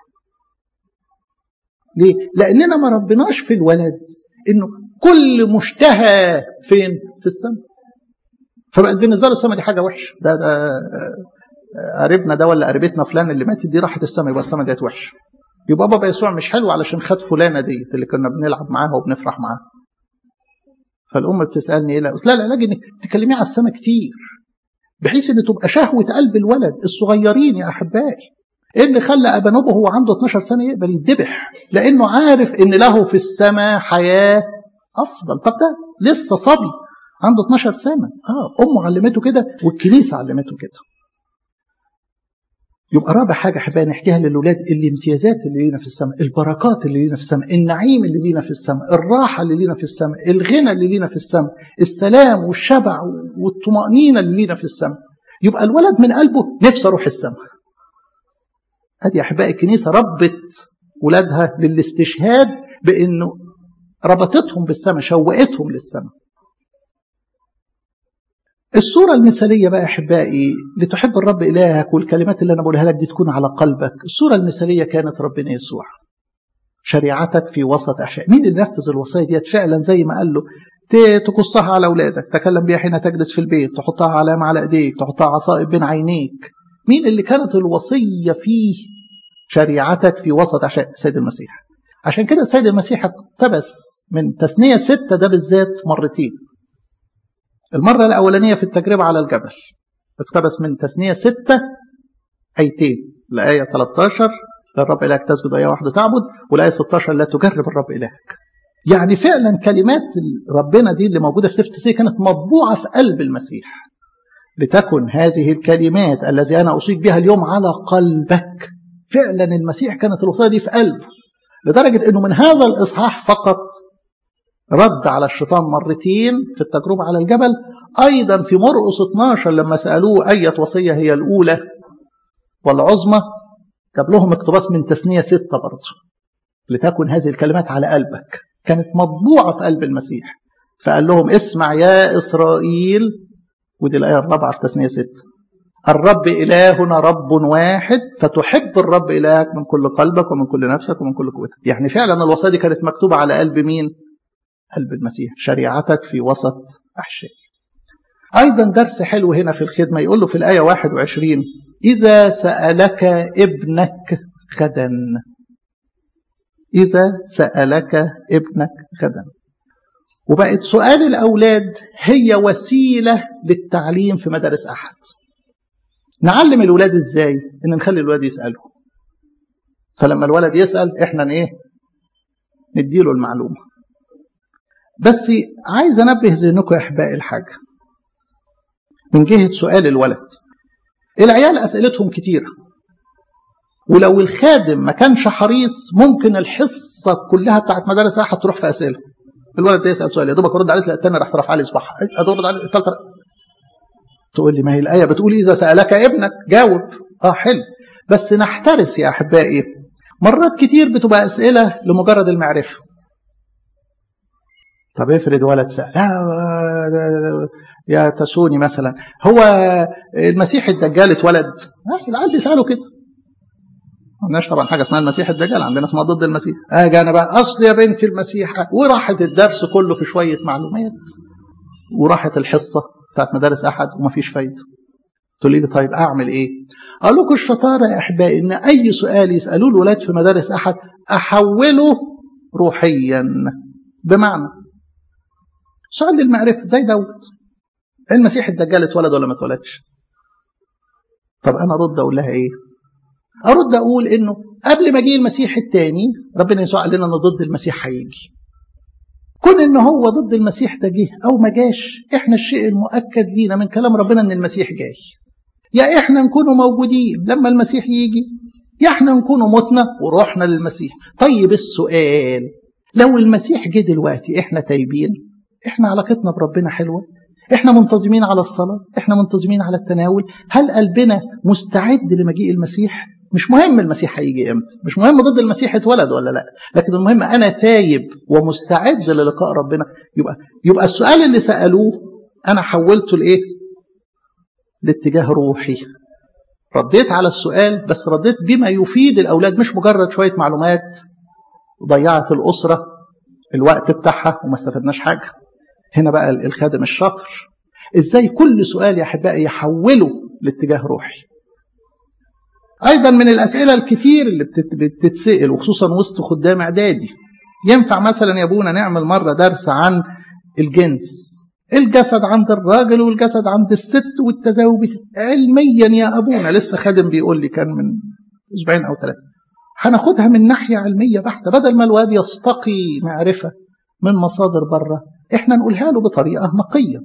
Speaker 1: ليه لاننا ما ربناش في الولد انه كل مشتهى فين في السماء فبقت بالنسبه له السماء دي حاجه وحشه ده ده قريبنا ده ولا قريبتنا فلان اللي ماتت دي راحت السماء يبقى السماء ديت وحشه يبقى بابا يسوع مش حلو علشان خد فلانه ديت اللي كنا بنلعب معاها وبنفرح معاها فالام بتسالني ايه لا قلت لها العلاج انك تكلميه على السماء كتير بحيث ان تبقى شهوه قلب الولد الصغيرين يا احبائي ايه اللي خلى ابانوبه وهو عنده 12 سنه يقبل يتذبح لانه عارف ان له في السماء حياه افضل طب ده لسه صبي عنده 12 سنه اه امه علمته كده والكنيسه علمته كده يبقى رابع حاجة أحبها نحكيها للولاد الامتيازات اللي لينا في السماء البركات اللي لينا في السماء النعيم اللي لينا في السماء الراحة اللي لينا في السماء الغنى اللي لينا في السماء السلام والشبع والطمأنينة اللي لينا في السماء يبقى الولد من قلبه نفسه أروح السماء أدي أحبائي الكنيسة ربت ولادها للاستشهاد بأنه ربطتهم بالسماء شوقتهم للسماء الصورة المثالية بقى أحبائي لتحب الرب إلهك والكلمات اللي أنا بقولها لك دي تكون على قلبك الصورة المثالية كانت ربنا يسوع شريعتك في وسط أحشاء مين اللي نفذ الوصية ديت فعلا زي ما قال له تقصها على أولادك تكلم بها حين تجلس في البيت تحطها علامة على إيديك تحطها عصائب بين عينيك مين اللي كانت الوصية فيه شريعتك في وسط أحشاء السيد المسيح عشان كده السيد المسيح اقتبس من تثنية ستة ده بالذات مرتين المرة الأولانية في التجربة على الجبل اقتبس من تثنية ستة أيتين الآية 13 للرب إلهك تسجد آية واحدة تعبد والآية 16 لا تجرب الرب إلهك يعني فعلا كلمات ربنا دي اللي موجودة في سفر التثنية كانت مطبوعة في قلب المسيح لتكن هذه الكلمات الذي أنا أصيب بها اليوم على قلبك فعلا المسيح كانت الوصية دي في قلبه لدرجة أنه من هذا الإصحاح فقط رد على الشيطان مرتين في التجربة على الجبل أيضا في مرقس 12 لما سألوه أية وصية هي الأولى والعظمى جاب لهم اقتباس من تثنية ستة برضه لتكن هذه الكلمات على قلبك كانت مطبوعة في قلب المسيح فقال لهم اسمع يا إسرائيل ودي الآية الرابعة في تثنية ستة الرب إلهنا رب واحد فتحب الرب إلهك من كل قلبك ومن كل نفسك ومن كل قوتك يعني فعلا الوصية دي كانت مكتوبة على قلب مين؟ قلب المسيح شريعتك في وسط أحشائي أيضا درس حلو هنا في الخدمة يقول له في الآية 21 إذا سألك ابنك غدا إذا سألك ابنك غدا وبقت سؤال الأولاد هي وسيلة للتعليم في مدارس أحد نعلم الولاد إزاي إن نخلي الولاد يسألوا فلما الولد يسأل إحنا إيه نديله المعلومة بس عايز أنبه ذهنكم يا أحبائي الحاجة من جهة سؤال الولد العيال أسئلتهم كتيرة ولو الخادم ما كانش حريص ممكن الحصة كلها بتاعت مدارس أحد تروح في أسئلة الولد ده يسأل سؤال يا دوبك أرد عليه تلاقي التاني راح ترفع عليه صباح أرد عليه التالتة تقول لي ما هي الآية بتقول إذا سألك ابنك جاوب آه حلو بس نحترس يا أحبائي مرات كتير بتبقى أسئلة لمجرد المعرفة طب افرض ولد سأل يا تسوني مثلا هو المسيح الدجال اتولد العيال بيسألوا كده مالناش طبعا حاجه اسمها المسيح الدجال عندنا اسمها ضد المسيح اجي انا بقى اصل يا بنتي المسيح وراحت الدرس كله في شويه معلومات وراحت الحصه بتاعت مدارس احد ومفيش فايده تقول لي طيب اعمل ايه اقول لكم الشطاره يا احبائي ان اي سؤال يسالوه الولاد في مدارس احد احوله روحيا بمعنى سؤال للمعرفه زي داود المسيح الدجال اتولد ولا ما اتولدش طب انا ارد اقول لها ايه ارد اقول انه قبل ما جه المسيح الثاني ربنا يسوع قال لنا ان ضد المسيح هيجي كون ان هو ضد المسيح ده جه او ما جاش احنا الشيء المؤكد لينا من كلام ربنا ان المسيح جاي يا احنا نكونوا موجودين لما المسيح يجي يا احنا نكونوا متنا ورحنا للمسيح طيب السؤال لو المسيح جه دلوقتي احنا تايبين احنا علاقتنا بربنا حلوه احنا منتظمين على الصلاه احنا منتظمين على التناول هل قلبنا مستعد لمجيء المسيح مش مهم المسيح هيجي امتى مش مهم ضد المسيح اتولد ولا لا لكن المهم انا تايب ومستعد للقاء ربنا يبقى يبقى السؤال اللي سالوه انا حولته لايه لاتجاه روحي رديت على السؤال بس رديت بما يفيد الاولاد مش مجرد شويه معلومات ضيعت الاسره الوقت بتاعها وما استفدناش حاجه هنا بقى الخادم الشاطر ازاي كل سؤال يا احبائي يحوله لاتجاه روحي ايضا من الاسئله الكتير اللي بتتسال وخصوصا وسط خدام اعدادي ينفع مثلا يا ابونا نعمل مره درس عن الجنس الجسد عند الراجل والجسد عند الست والتزاوج علميا يا ابونا لسه خادم بيقول لي كان من اسبوعين او ثلاثه هناخدها من ناحيه علميه بحته بدل ما الواد يستقي معرفه من مصادر بره احنا نقولها له بطريقه نقيه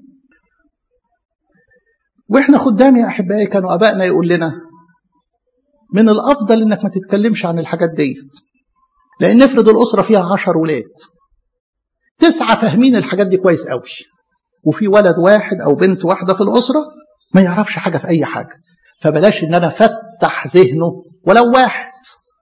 Speaker 1: واحنا خدام يا احبائي كانوا ابائنا يقول لنا من الافضل انك ما تتكلمش عن الحاجات ديت لان افرض الاسره فيها عشر ولاد تسعه فاهمين الحاجات دي كويس قوي وفي ولد واحد او بنت واحده في الاسره ما يعرفش حاجه في اي حاجه فبلاش ان انا افتح ذهنه ولو واحد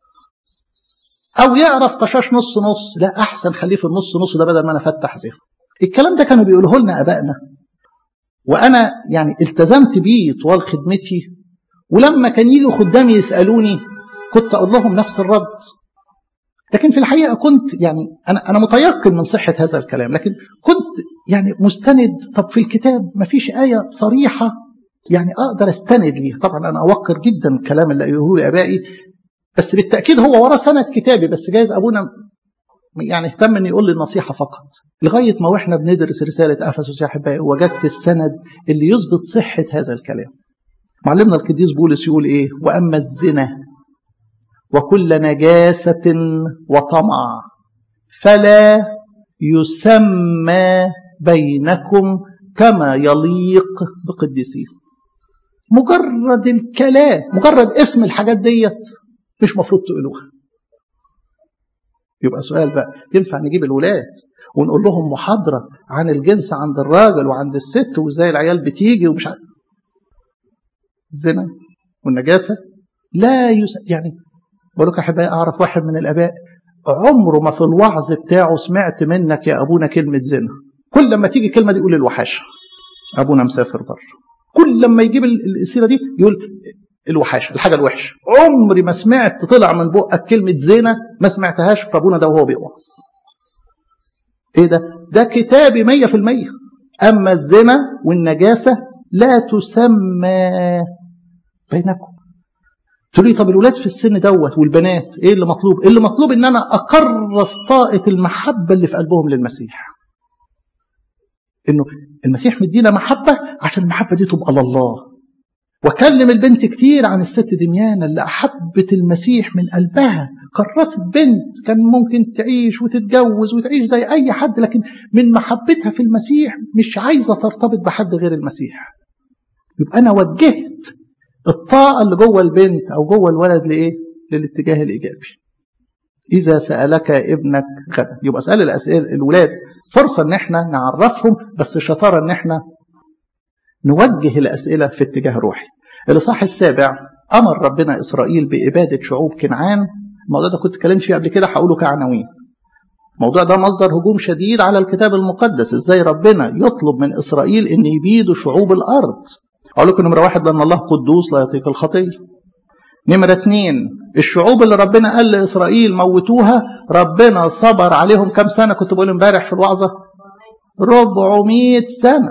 Speaker 1: او يعرف طشاش نص نص لا احسن خليه في النص نص ده بدل ما انا افتح ذهنه الكلام ده كانوا بيقوله لنا ابائنا وانا يعني التزمت بيه طوال خدمتي ولما كان يجي خدامي يسالوني كنت اقول لهم نفس الرد لكن في الحقيقه كنت يعني انا انا متيقن من صحه هذا الكلام لكن كنت يعني مستند طب في الكتاب ما فيش ايه صريحه يعني اقدر استند ليها طبعا انا اوقر جدا الكلام اللي يقولوا لي ابائي بس بالتاكيد هو ورا سند كتابي بس جايز ابونا يعني اهتم ان يقول لي النصيحه فقط لغايه ما واحنا بندرس رساله افسس يا احبائي وجدت السند اللي يثبت صحه هذا الكلام معلمنا القديس بولس يقول ايه واما الزنا وكل نجاسه وطمع فلا يسمى بينكم كما يليق بقديسيه مجرد الكلام مجرد اسم الحاجات ديت مش مفروض تقولوها يبقى سؤال بقى ينفع نجيب الولاد ونقول لهم محاضرة عن الجنس عند الراجل وعند الست وازاي العيال بتيجي ومش عارف الزنا والنجاسة لا يس... يعني بقول لك احبائي اعرف واحد من الاباء عمره ما في الوعظ بتاعه سمعت منك يا ابونا كلمة زنا كل لما تيجي كلمة دي يقول الوحاشة ابونا مسافر بره كل لما يجيب السيرة دي يقول الوحاشة الحاجة الوحشة عمري ما سمعت طلع من بقك كلمة زنا ما سمعتهاش في أبونا ده وهو بيوعظ إيه ده؟ ده كتابي مية في المية أما الزنا والنجاسة لا تسمى بينكم تقول لي طب الولاد في السن دوت والبنات ايه اللي مطلوب؟ اللي مطلوب ان انا اكرس طاقه المحبه اللي في قلبهم للمسيح. انه المسيح مدينا محبه عشان المحبه دي تبقى لله. واكلم البنت كتير عن الست دميانه اللي احبت المسيح من قلبها، كرست بنت كان ممكن تعيش وتتجوز وتعيش زي اي حد لكن من محبتها في المسيح مش عايزه ترتبط بحد غير المسيح. يبقى انا وجهت الطاقة اللي جوه البنت أو جوه الولد لإيه؟ للاتجاه الإيجابي. إذا سألك ابنك غدا، يبقى اسأل الأسئلة الولاد فرصة إن إحنا نعرفهم بس شطارة إن إحنا نوجه الأسئلة في اتجاه روحي. الإصحاح السابع أمر ربنا إسرائيل بإبادة شعوب كنعان، الموضوع ده كنت اتكلمت فيه قبل كده هقوله كعناوين. الموضوع ده مصدر هجوم شديد على الكتاب المقدس، إزاي ربنا يطلب من إسرائيل إن يبيدوا شعوب الأرض. أقول لكم نمرة واحد لأن الله قدوس لا يطيق الخطية. نمرة اتنين الشعوب اللي ربنا قال لإسرائيل موتوها ربنا صبر عليهم كم سنة كنت بقول امبارح في الوعظة 400 سنة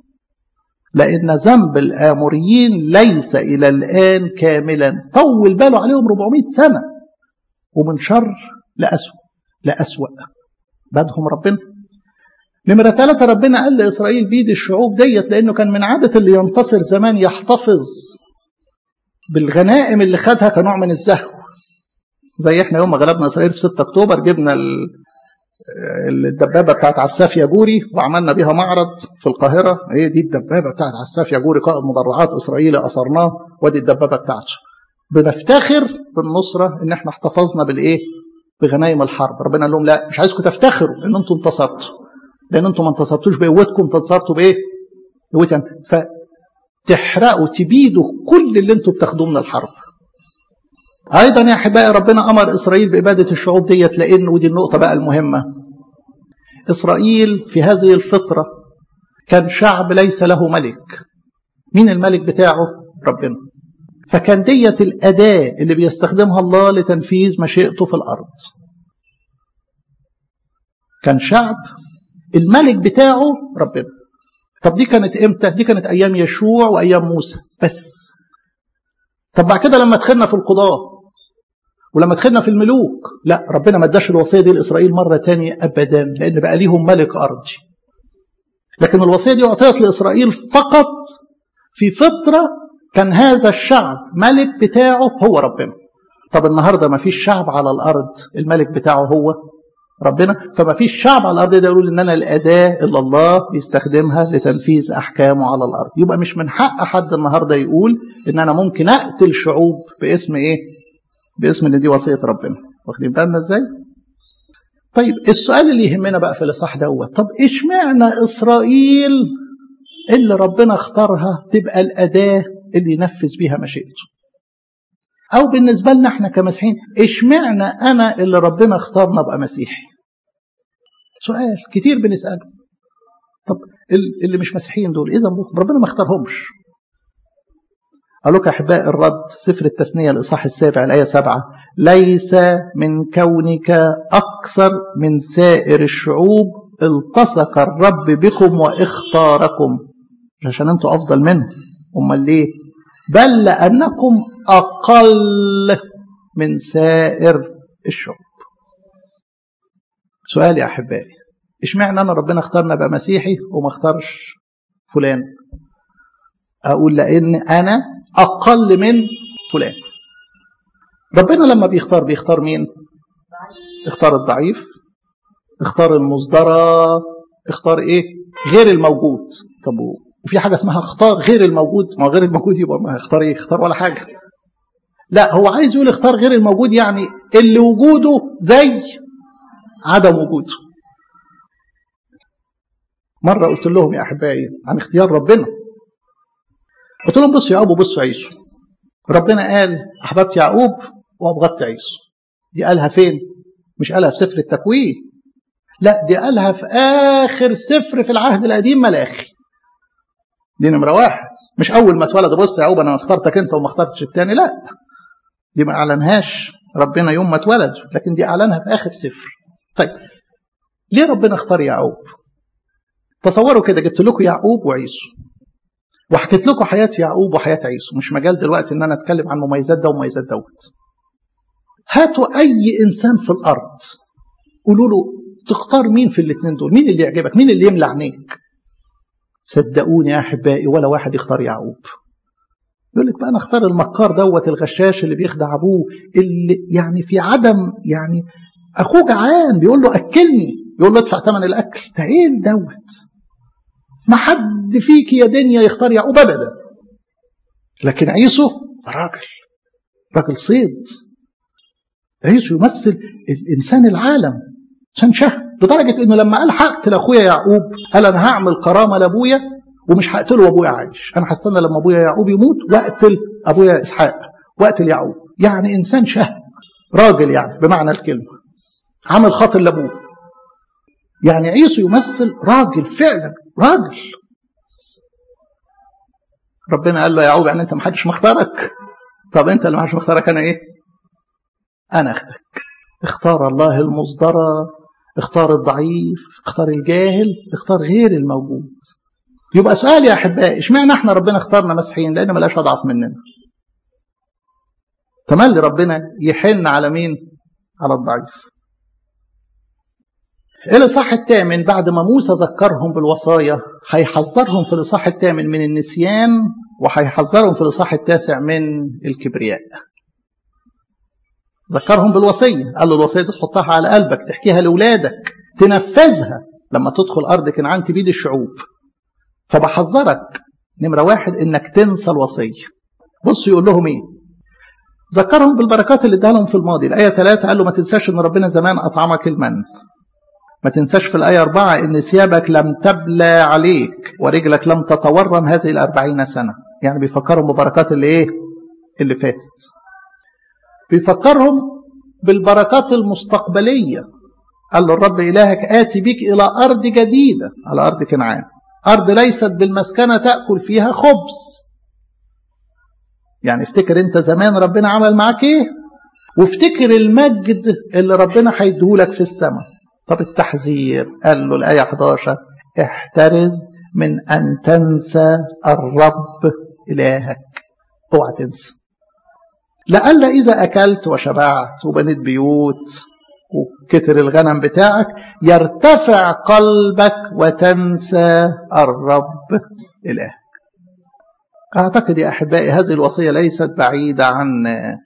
Speaker 1: لأن ذنب الآموريين ليس إلى الآن كاملا طول باله عليهم 400 سنة ومن شر لأسوأ لأسوأ بدهم ربنا نمرة ثلاثة ربنا قال لإسرائيل بيد الشعوب ديت لأنه كان من عادة اللي ينتصر زمان يحتفظ بالغنائم اللي خدها كنوع من الزهو زي احنا يوم ما غلبنا إسرائيل في 6 أكتوبر جبنا الدبابة بتاعت عساف ياجوري وعملنا بيها معرض في القاهرة هي دي الدبابة بتاعت عساف ياجوري قائد مدرعات إسرائيلي أثرناه ودي الدبابة بتاعته بنفتخر بالنصرة إن احنا احتفظنا بالإيه؟ بغنايم الحرب ربنا قال لهم لا مش عايزكم تفتخروا إن أنتم انتصرتوا لان انتم ما انتصرتوش بقوتكم انتصرتوا بايه؟ قوتهم فتحرقوا تبيدوا كل اللي انتم بتاخدوه من الحرب. ايضا يا احبائي ربنا امر اسرائيل باباده الشعوب ديت لان ودي النقطه بقى المهمه. اسرائيل في هذه الفتره كان شعب ليس له ملك. مين الملك بتاعه؟ ربنا. فكان ديت الاداه اللي بيستخدمها الله لتنفيذ مشيئته في الارض. كان شعب الملك بتاعه ربنا طب دي كانت امتى دي كانت ايام يشوع وايام موسى بس طب بعد كده لما دخلنا في القضاء ولما دخلنا في الملوك لا ربنا ما اداش الوصيه دي لاسرائيل مره تانية ابدا لان بقى ليهم ملك ارضي لكن الوصيه دي اعطيت لاسرائيل فقط في فتره كان هذا الشعب ملك بتاعه هو ربنا طب النهارده ما فيش شعب على الارض الملك بتاعه هو ربنا فما فيش شعب على الارض ده يقول ان انا الاداه اللي الله بيستخدمها لتنفيذ احكامه على الارض يبقى مش من حق حد النهارده يقول ان انا ممكن اقتل شعوب باسم ايه باسم ان دي وصيه ربنا واخدين بالنا ازاي طيب السؤال اللي يهمنا بقى في الاصحاح دوت طب اشمعنى اسرائيل اللي ربنا اختارها تبقى الاداه اللي ينفذ بيها مشيئته او بالنسبه لنا احنا كمسيحيين اشمعنى انا اللي ربنا اختارنا ابقى مسيحي سؤال كتير بنساله طب اللي مش مسيحيين دول اذا ربنا ما اختارهمش قال لك احبائي الرد سفر التثنيه الاصحاح السابع الايه سبعة ليس من كونك اكثر من سائر الشعوب التصق الرب بكم واختاركم مش عشان انتوا افضل منهم امال ليه بل لأنكم أقل من سائر الشعوب سؤال يا أحبائي اشمعنى أنا ربنا اختارنا بقى مسيحي وما اختارش فلان أقول لأن أنا أقل من فلان ربنا لما بيختار بيختار مين اختار الضعيف اختار المصدرة اختار ايه غير الموجود طب وفي حاجه اسمها اختار غير الموجود ما غير الموجود يبقى ما اختار ايه اختار ولا حاجه لا هو عايز يقول اختار غير الموجود يعني اللي وجوده زي عدم وجوده مرة قلت لهم يا أحبائي عن اختيار ربنا قلت لهم بصوا يعقوب وبصوا عيسو ربنا قال أحببت يعقوب وأبغضت عيسو دي قالها فين؟ مش قالها في سفر التكوين لا دي قالها في آخر سفر في العهد القديم ملاخي دي نمرة واحد مش أول ما اتولد بص يا يعقوب أنا اخترتك أنت وما اخترتش التاني لا دي ما أعلنهاش ربنا يوم ما اتولد لكن دي أعلنها في آخر سفر طيب ليه ربنا اختار يعقوب تصوروا كده جبت لكم يعقوب وعيسو وحكيت لكم حياة يعقوب وحياة عيسو مش مجال دلوقتي ان انا اتكلم عن مميزات ده ومميزات دوت هاتوا اي انسان في الارض قولوا له تختار مين في الاثنين دول مين اللي يعجبك مين اللي يملى عينيك صدقوني يا احبائي ولا واحد يختار يعقوب يقول لك بقى انا اختار المكار دوت الغشاش اللي بيخدع ابوه اللي يعني في عدم يعني اخوه جعان بيقول له اكلني يقول له ادفع ثمن الاكل ده ايه دوت ما حد فيك يا دنيا يختار يعقوب ابدا لكن عيسو راجل راجل صيد عيسو يمثل الانسان العالم انسان شهم لدرجه انه لما قال هقتل اخويا يعقوب قال انا هعمل كرامه لابويا ومش هقتله وابويا عايش انا هستنى لما ابويا يعقوب يموت واقتل ابويا اسحاق واقتل يعقوب يعني انسان شهم راجل يعني بمعنى الكلمه عمل خاطر لابوه يعني عيسو يمثل راجل فعلا راجل ربنا قال له يا يعقوب يعني انت ما حدش مختارك طب انت اللي ما حدش مختارك انا ايه انا اخدك اختار الله المصدرة اختار الضعيف اختار الجاهل اختار غير الموجود يبقى سؤال يا احبائي اشمعنى احنا ربنا اختارنا مسيحيين لان ملاش اضعف مننا تملي ربنا يحن على مين على الضعيف الإصحاح الثامن بعد ما موسى ذكرهم بالوصايا هيحذرهم في الإصحاح الثامن من النسيان وهيحذرهم في الإصحاح التاسع من الكبرياء ذكرهم بالوصية قال له الوصية دي تحطها على قلبك تحكيها لأولادك تنفذها لما تدخل أرض كنعان تبيد الشعوب فبحذرك نمرة واحد إنك تنسى الوصية بص يقول لهم إيه ذكرهم بالبركات اللي اداها لهم في الماضي الآية 3 قال له ما تنساش إن ربنا زمان أطعمك المن ما تنساش في الآية 4 إن ثيابك لم تبلى عليك ورجلك لم تتورم هذه الأربعين سنة يعني بيفكرهم ببركات اللي إيه اللي فاتت بيفكرهم بالبركات المستقبلية قال له الرب إلهك آتي بك إلى أرض جديدة على أرض كنعان أرض ليست بالمسكنة تأكل فيها خبز يعني افتكر انت زمان ربنا عمل معاك ايه وافتكر المجد اللي ربنا هيديهولك في السماء طب التحذير قال له الآية 11 احترز من أن تنسى الرب إلهك اوعى تنسى لألا إذا أكلت وشبعت وبنيت بيوت وكتر الغنم بتاعك يرتفع قلبك وتنسى الرب إلهك أعتقد يا أحبائي هذه الوصية ليست بعيدة عنا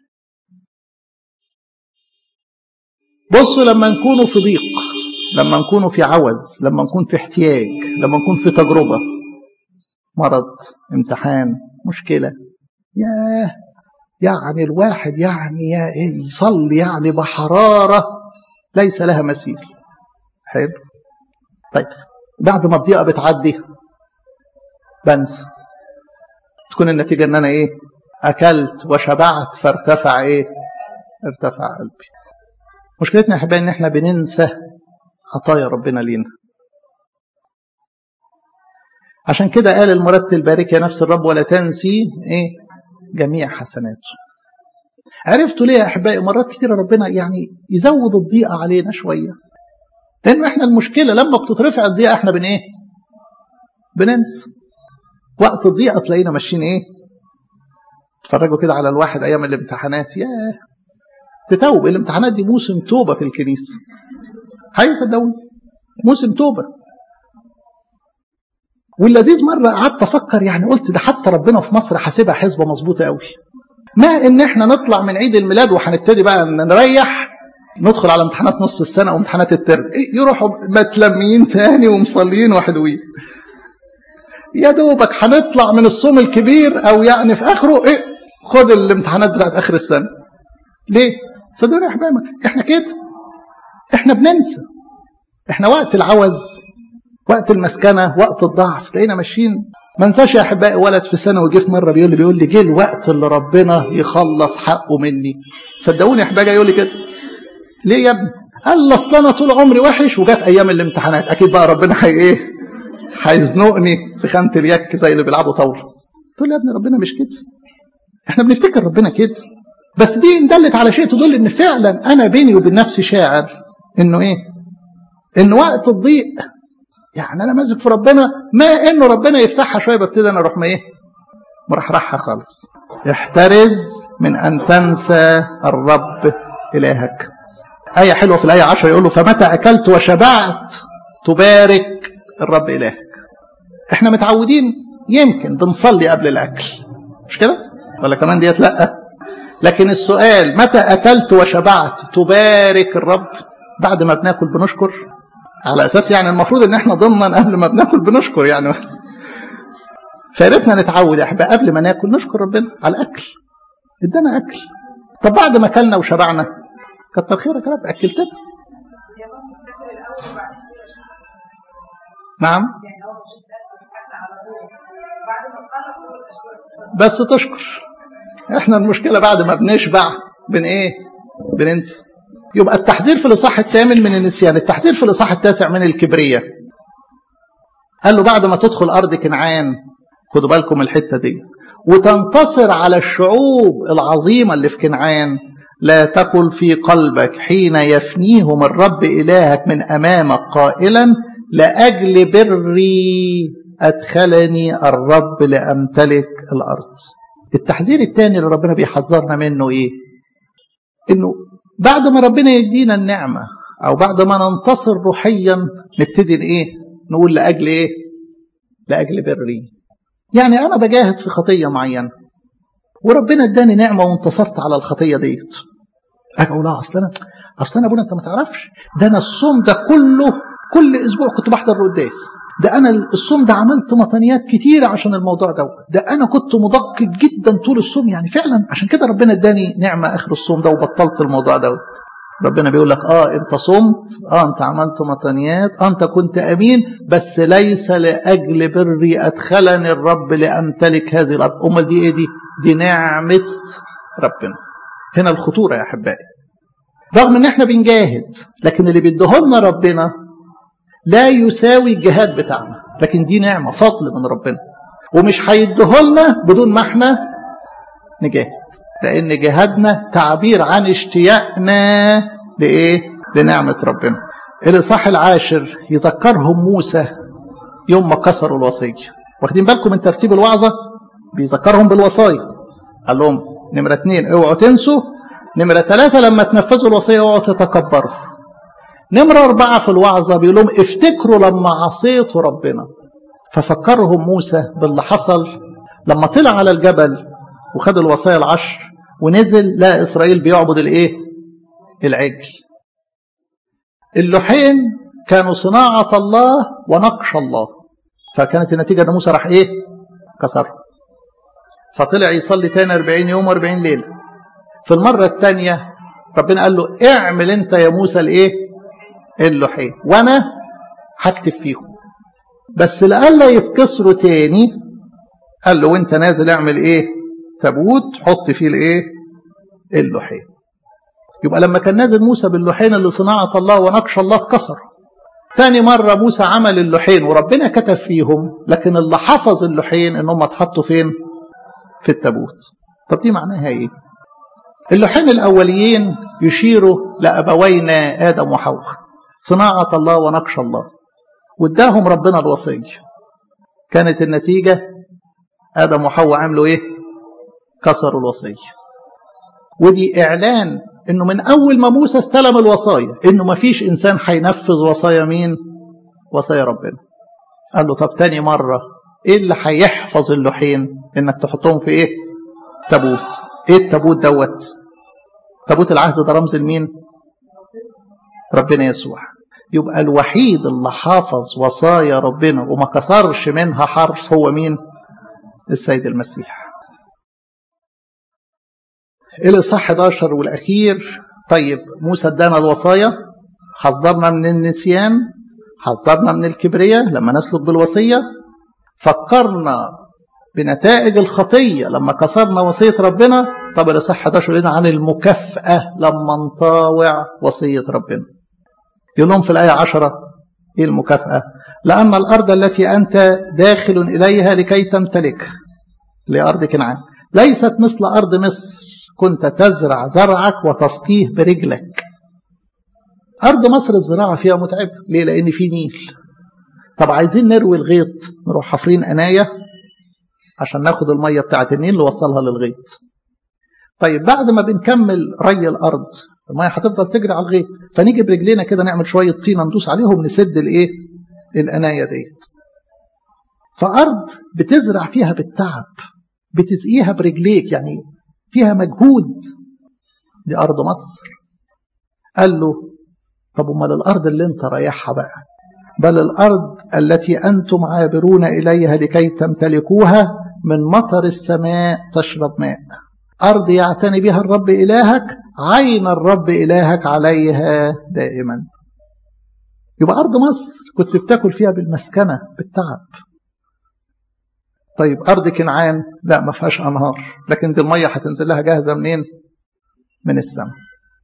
Speaker 1: بصوا لما نكونوا في ضيق لما نكونوا في عوز لما نكون في احتياج لما نكون في تجربة مرض امتحان مشكلة ياه يعني الواحد يعني يصلي يعني بحرارة ليس لها مثيل حلو طيب بعد ما الضيقة بتعدي بنسى تكون النتيجة ان انا ايه اكلت وشبعت فارتفع ايه ارتفع قلبي مشكلتنا يا احبائي ان احنا بننسى عطايا ربنا لينا عشان كده قال المرتل بارك يا نفس الرب ولا تنسي ايه جميع حسناته عرفتوا ليه يا احبائي مرات كتيره ربنا يعني يزود الضيقه علينا شويه لان احنا المشكله لما بتترفع الضيقه احنا بن ايه بننسى وقت الضيقه تلاقينا ماشيين ايه اتفرجوا كده على الواحد ايام الامتحانات ياه تتوب الامتحانات دي موسم توبه في الكنيسه حقيقي صدقوني موسم توبه واللذيذ مره قعدت افكر يعني قلت ده حتى ربنا في مصر حاسبها حسبه مظبوطه قوي ما ان احنا نطلع من عيد الميلاد وهنبتدي بقى نريح ندخل على امتحانات نص السنه وامتحانات الترم إيه يروحوا متلمين تاني ومصليين وحلوين يا دوبك هنطلع من الصوم الكبير او يعني في اخره ايه خد الامتحانات بتاعت اخر السنه ليه صدقوني يا احبابي احنا كده احنا بننسى احنا وقت العوز وقت المسكنه وقت الضعف تلاقينا ماشيين ما انساش يا احبائي ولد في سنه وجه في مره بيقول لي بيقول لي جه الوقت اللي ربنا يخلص حقه مني صدقوني يا احبائي يقول لي كده ليه يا ابني قال لي اصل انا طول عمري وحش وجات ايام الامتحانات اكيد بقى ربنا هي ايه هيزنقني في خانه اليك زي اللي بيلعبوا طاوله قلت له يا ابني ربنا مش كده احنا بنفتكر ربنا كده بس دي ان دلت على شيء تدل ان فعلا انا بيني وبين نفسي شاعر انه ايه ان وقت الضيق يعني انا ماسك في ربنا ما انه ربنا يفتحها شويه ببتدي انا اروح ما ايه مرحرحها خالص احترز من ان تنسى الرب الهك آية حلوة في الآية 10 يقول له فمتى أكلت وشبعت تبارك الرب إلهك احنا متعودين يمكن بنصلي قبل الأكل مش كده ولا كمان ديت لأ لكن السؤال متى أكلت وشبعت تبارك الرب بعد ما بناكل بنشكر على أساس يعني المفروض إن احنا ضمن قبل ما بناكل بنشكر يعني فياريتنا نتعود يا احباب قبل ما ناكل نشكر ربنا على الأكل ادانا أكل طب بعد ما أكلنا وشبعنا كتر خيرك يا رب أكلتنا نعم بس تشكر احنا المشكلة بعد ما بنشبع بن ايه بننسى يبقى التحذير في الإصحاح الثامن من النسيان التحذير في الإصحاح التاسع من الكبرية قال له بعد ما تدخل أرض كنعان خدوا بالكم الحتة دي وتنتصر على الشعوب العظيمة اللي في كنعان لا تقل في قلبك حين يفنيهم الرب إلهك من أمامك قائلا لأجل بري أدخلني الرب لأمتلك الأرض التحذير الثاني اللي ربنا بيحذرنا منه إيه إنه بعد ما ربنا يدينا النعمة أو بعد ما ننتصر روحيا نبتدي إيه نقول لأجل إيه لأجل بري يعني أنا بجاهد في خطية معينة وربنا اداني نعمة وانتصرت على الخطية ديت أجي أقول لا أصل أنا أصل أنا أبونا أنت ما تعرفش ده أنا الصوم ده كله كل أسبوع كنت بحضر القداس ده أنا الصوم ده عملت مطنيات كتيرة عشان الموضوع ده ده أنا كنت مدقق جدا طول الصوم يعني فعلا عشان كده ربنا اداني نعمة آخر الصوم ده وبطلت الموضوع دوت ربنا بيقول لك اه انت صمت اه انت عملت مطنيات اه انت كنت امين بس ليس لاجل بري ادخلني الرب لامتلك هذه الارض امال دي ايه دي دي نعمه ربنا هنا الخطوره يا احبائي رغم ان احنا بنجاهد لكن اللي بيديهولنا ربنا لا يساوي الجهاد بتاعنا لكن دي نعمه فضل من ربنا ومش هيديهولنا بدون ما احنا نجاهد لأن جهادنا تعبير عن اشتياقنا لإيه؟ لنعمة ربنا الإصحاح العاشر يذكرهم موسى يوم ما كسروا الوصية واخدين بالكم من ترتيب الوعظة بيذكرهم بالوصايا قال لهم نمرة اتنين اوعوا تنسوا نمرة ثلاثة لما تنفذوا الوصية اوعوا تتكبروا نمرة أربعة في الوعظة بيقول لهم افتكروا لما عصيتوا ربنا ففكرهم موسى باللي حصل لما طلع على الجبل وخد الوصايا العشر ونزل لا إسرائيل بيعبد الإيه؟ العجل اللوحين كانوا صناعة الله ونقش الله فكانت النتيجة أن موسى راح إيه؟ كسر فطلع يصلي تاني 40 يوم و40 ليلة في المرة الثانية ربنا قال له اعمل انت يا موسى الايه اللوحين وانا هكتب فيهم بس لألا يتكسروا تاني قال له وانت نازل اعمل ايه تابوت حط فيه الايه اللوحين يبقى لما كان نازل موسى باللوحين اللي صناعة الله ونقش الله اتكسر تاني مرة موسى عمل اللوحين وربنا كتب فيهم لكن اللي حفظ اللوحين ان هم اتحطوا فين في التابوت طب دي معناها ايه اللوحين الاوليين يشيروا لابوينا ادم وحواء صناعة الله ونقش الله واداهم ربنا الوصية كانت النتيجة ادم وحواء عملوا ايه كسروا الوصية ودي إعلان إنه من أول ما موسى استلم الوصايا إنه ما فيش إنسان هينفذ وصايا مين؟ وصايا ربنا. قال له طب تاني مرة إيه اللي هيحفظ اللوحين؟ إنك تحطهم في إيه؟ تابوت. إيه التابوت دوت؟ تابوت العهد ده رمز لمين؟ ربنا يسوع. يبقى الوحيد اللي حافظ وصايا ربنا وما كسرش منها حرف هو مين؟ السيد المسيح. الإصحاح 11 والأخير طيب موسى ادانا الوصايا حذرنا من النسيان حذرنا من الكبرياء لما نسلك بالوصية فكرنا بنتائج الخطية لما كسرنا وصية ربنا طب الإصحاح 11 لنا عن المكافأة لما نطاوع وصية ربنا يقول لهم في الآية 10 إيه المكافأة لأن الأرض التي أنت داخل إليها لكي تمتلكها لأرض كنعان ليست مثل أرض مصر كنت تزرع زرعك وتسقيه برجلك أرض مصر الزراعة فيها متعبة ليه؟ لأن في نيل طب عايزين نروي الغيط نروح حافرين قناية عشان ناخد المية بتاعة النيل نوصلها للغيط طيب بعد ما بنكمل ري الأرض المية هتفضل تجري على الغيط فنيجي برجلينا كده نعمل شوية طينة ندوس عليهم نسد الإيه القناية ديت فأرض بتزرع فيها بالتعب بتسقيها برجليك يعني فيها مجهود دي أرض مصر قال له طب امال الأرض اللي انت رايحها بقى بل الأرض التي أنتم عابرون إليها لكي تمتلكوها من مطر السماء تشرب ماء أرض يعتني بها الرب إلهك عين الرب إلهك عليها دائما يبقى أرض مصر كنت بتاكل فيها بالمسكنة بالتعب طيب أرض كنعان لا ما فيهاش أنهار لكن دي المية هتنزل لها جاهزة منين من السماء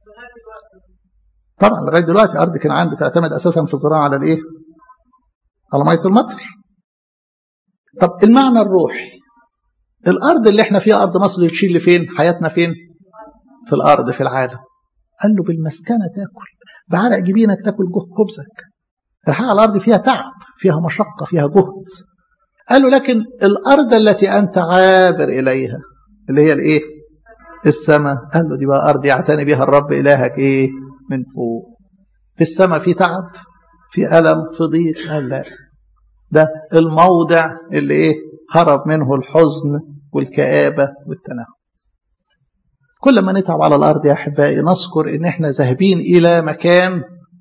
Speaker 1: طبعا لغاية دلوقتي أرض كنعان بتعتمد أساسا في الزراعة على الإيه على مية المطر طب المعنى الروحي الأرض اللي احنا فيها أرض مصر تشيل فين حياتنا فين في الأرض في العالم قال له بالمسكنة تاكل بعرق جبينك تاكل جه خبزك الحياة على الأرض فيها تعب فيها مشقة فيها جهد قال له لكن الأرض التي أنت عابر إليها اللي هي الإيه السماء قال له دي بقى أرض يعتني بها الرب إلهك إيه من فوق في السماء في تعب في ألم في ضيق قال لا ده الموضع اللي إيه هرب منه الحزن والكآبة والتنهد كل ما نتعب على الأرض يا أحبائي نذكر إن إحنا ذاهبين إلى مكان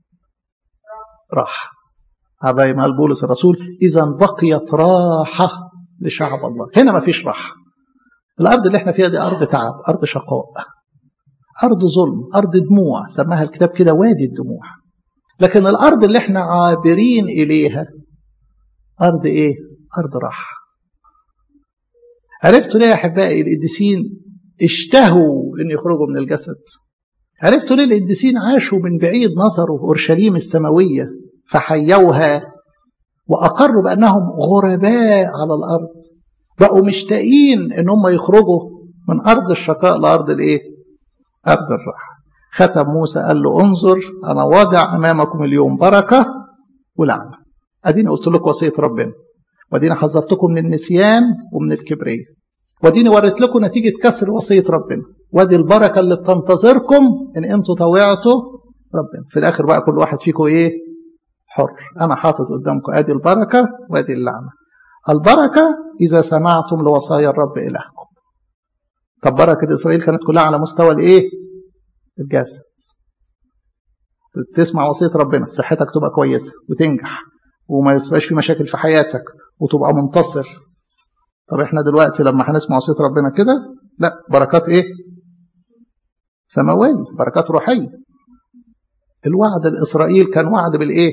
Speaker 1: راحة عباي ما بولس الرسول إذا بقيت راحة لشعب الله هنا ما فيش راحة الأرض اللي احنا فيها دي أرض تعب أرض شقاء أرض ظلم أرض دموع سماها الكتاب كده وادي الدموع لكن الأرض اللي احنا عابرين إليها أرض إيه؟ أرض راحة عرفتوا ليه يا أحبائي القديسين اشتهوا أن يخرجوا من الجسد عرفتوا ليه القديسين عاشوا من بعيد نظروا أورشليم السماوية فحيوها وأقروا بأنهم غرباء على الأرض بقوا مشتاقين ان هم يخرجوا من ارض الشقاء لارض الايه ارض الراحه ختم موسى قال له انظر انا واضع امامكم اليوم بركه ولعنه اديني قلت لكم وصيه ربنا واديني حذرتكم من النسيان ومن الكبريه واديني وريت لكم نتيجه كسر وصيه ربنا وادي البركه اللي بتنتظركم ان انتوا طوعتوا ربنا في الاخر بقى كل واحد فيكم ايه حر انا حاطط قدامكم ادي البركه وادي اللعنه البركة إذا سمعتم لوصايا الرب إلهكم طب بركة إسرائيل كانت كلها على مستوى الإيه؟ الجسد تسمع وصية ربنا صحتك تبقى كويسة وتنجح وما يبقاش في مشاكل في حياتك وتبقى منتصر طب احنا دلوقتي لما هنسمع وصية ربنا كده لا بركات ايه سماوية بركات روحية الوعد الإسرائيل كان وعد بالإيه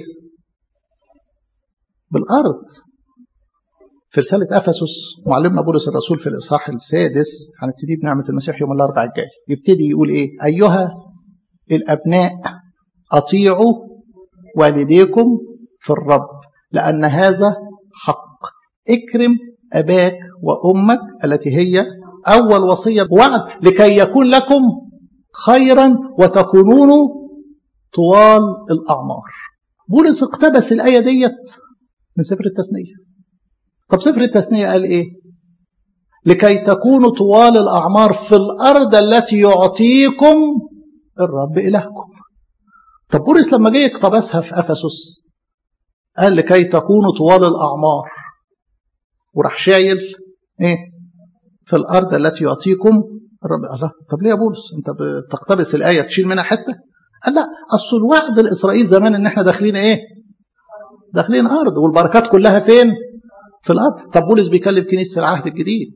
Speaker 1: بالأرض في رسالة أفسس معلمنا بولس الرسول في الإصحاح السادس هنبتدي بنعمة المسيح يوم الأربعاء الجاي يبتدي يقول إيه أيها الأبناء أطيعوا والديكم في الرب لأن هذا حق اكرم أباك وأمك التي هي أول وصية بوعد لكي يكون لكم خيرا وتكونون طوال الأعمار بولس اقتبس الآية ديت من سفر التثنيه طب سفر التثنية قال إيه لكي تكونوا طوال الأعمار في الأرض التي يعطيكم الرب إلهكم طب بولس لما جه اقتبسها في أفسس قال لكي تكونوا طوال الأعمار وراح شايل إيه في الأرض التي يعطيكم الرب الله طب ليه يا بولس أنت بتقتبس الآية تشيل منها حتة قال لا أصل الوعد لإسرائيل زمان إن إحنا داخلين إيه داخلين أرض والبركات كلها فين في الارض طب بولس بيكلم كنيسه العهد الجديد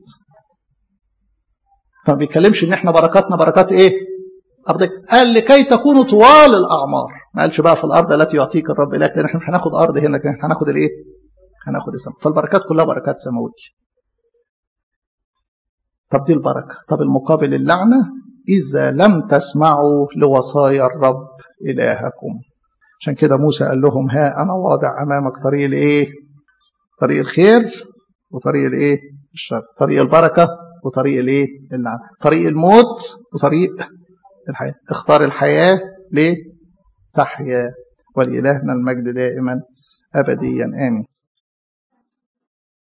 Speaker 1: فما بيتكلمش ان احنا بركاتنا بركات ايه ارض قال لكي تكونوا طوال الاعمار ما قالش بقى في الارض التي يعطيك الرب لك لان احنا مش هناخد ارض هنا لكن احنا هناخد الايه هناخد السماء فالبركات كلها بركات سماويه طب دي البركه طب المقابل اللعنه اذا لم تسمعوا لوصايا الرب الهكم عشان كده موسى قال لهم ها انا واضع امامك طريق الايه طريق الخير وطريق الايه الشر طريق البركه وطريق الايه اللعنه طريق الموت وطريق الحياه اختار الحياه ليه تحيا ولإلهنا المجد دائما ابديا امين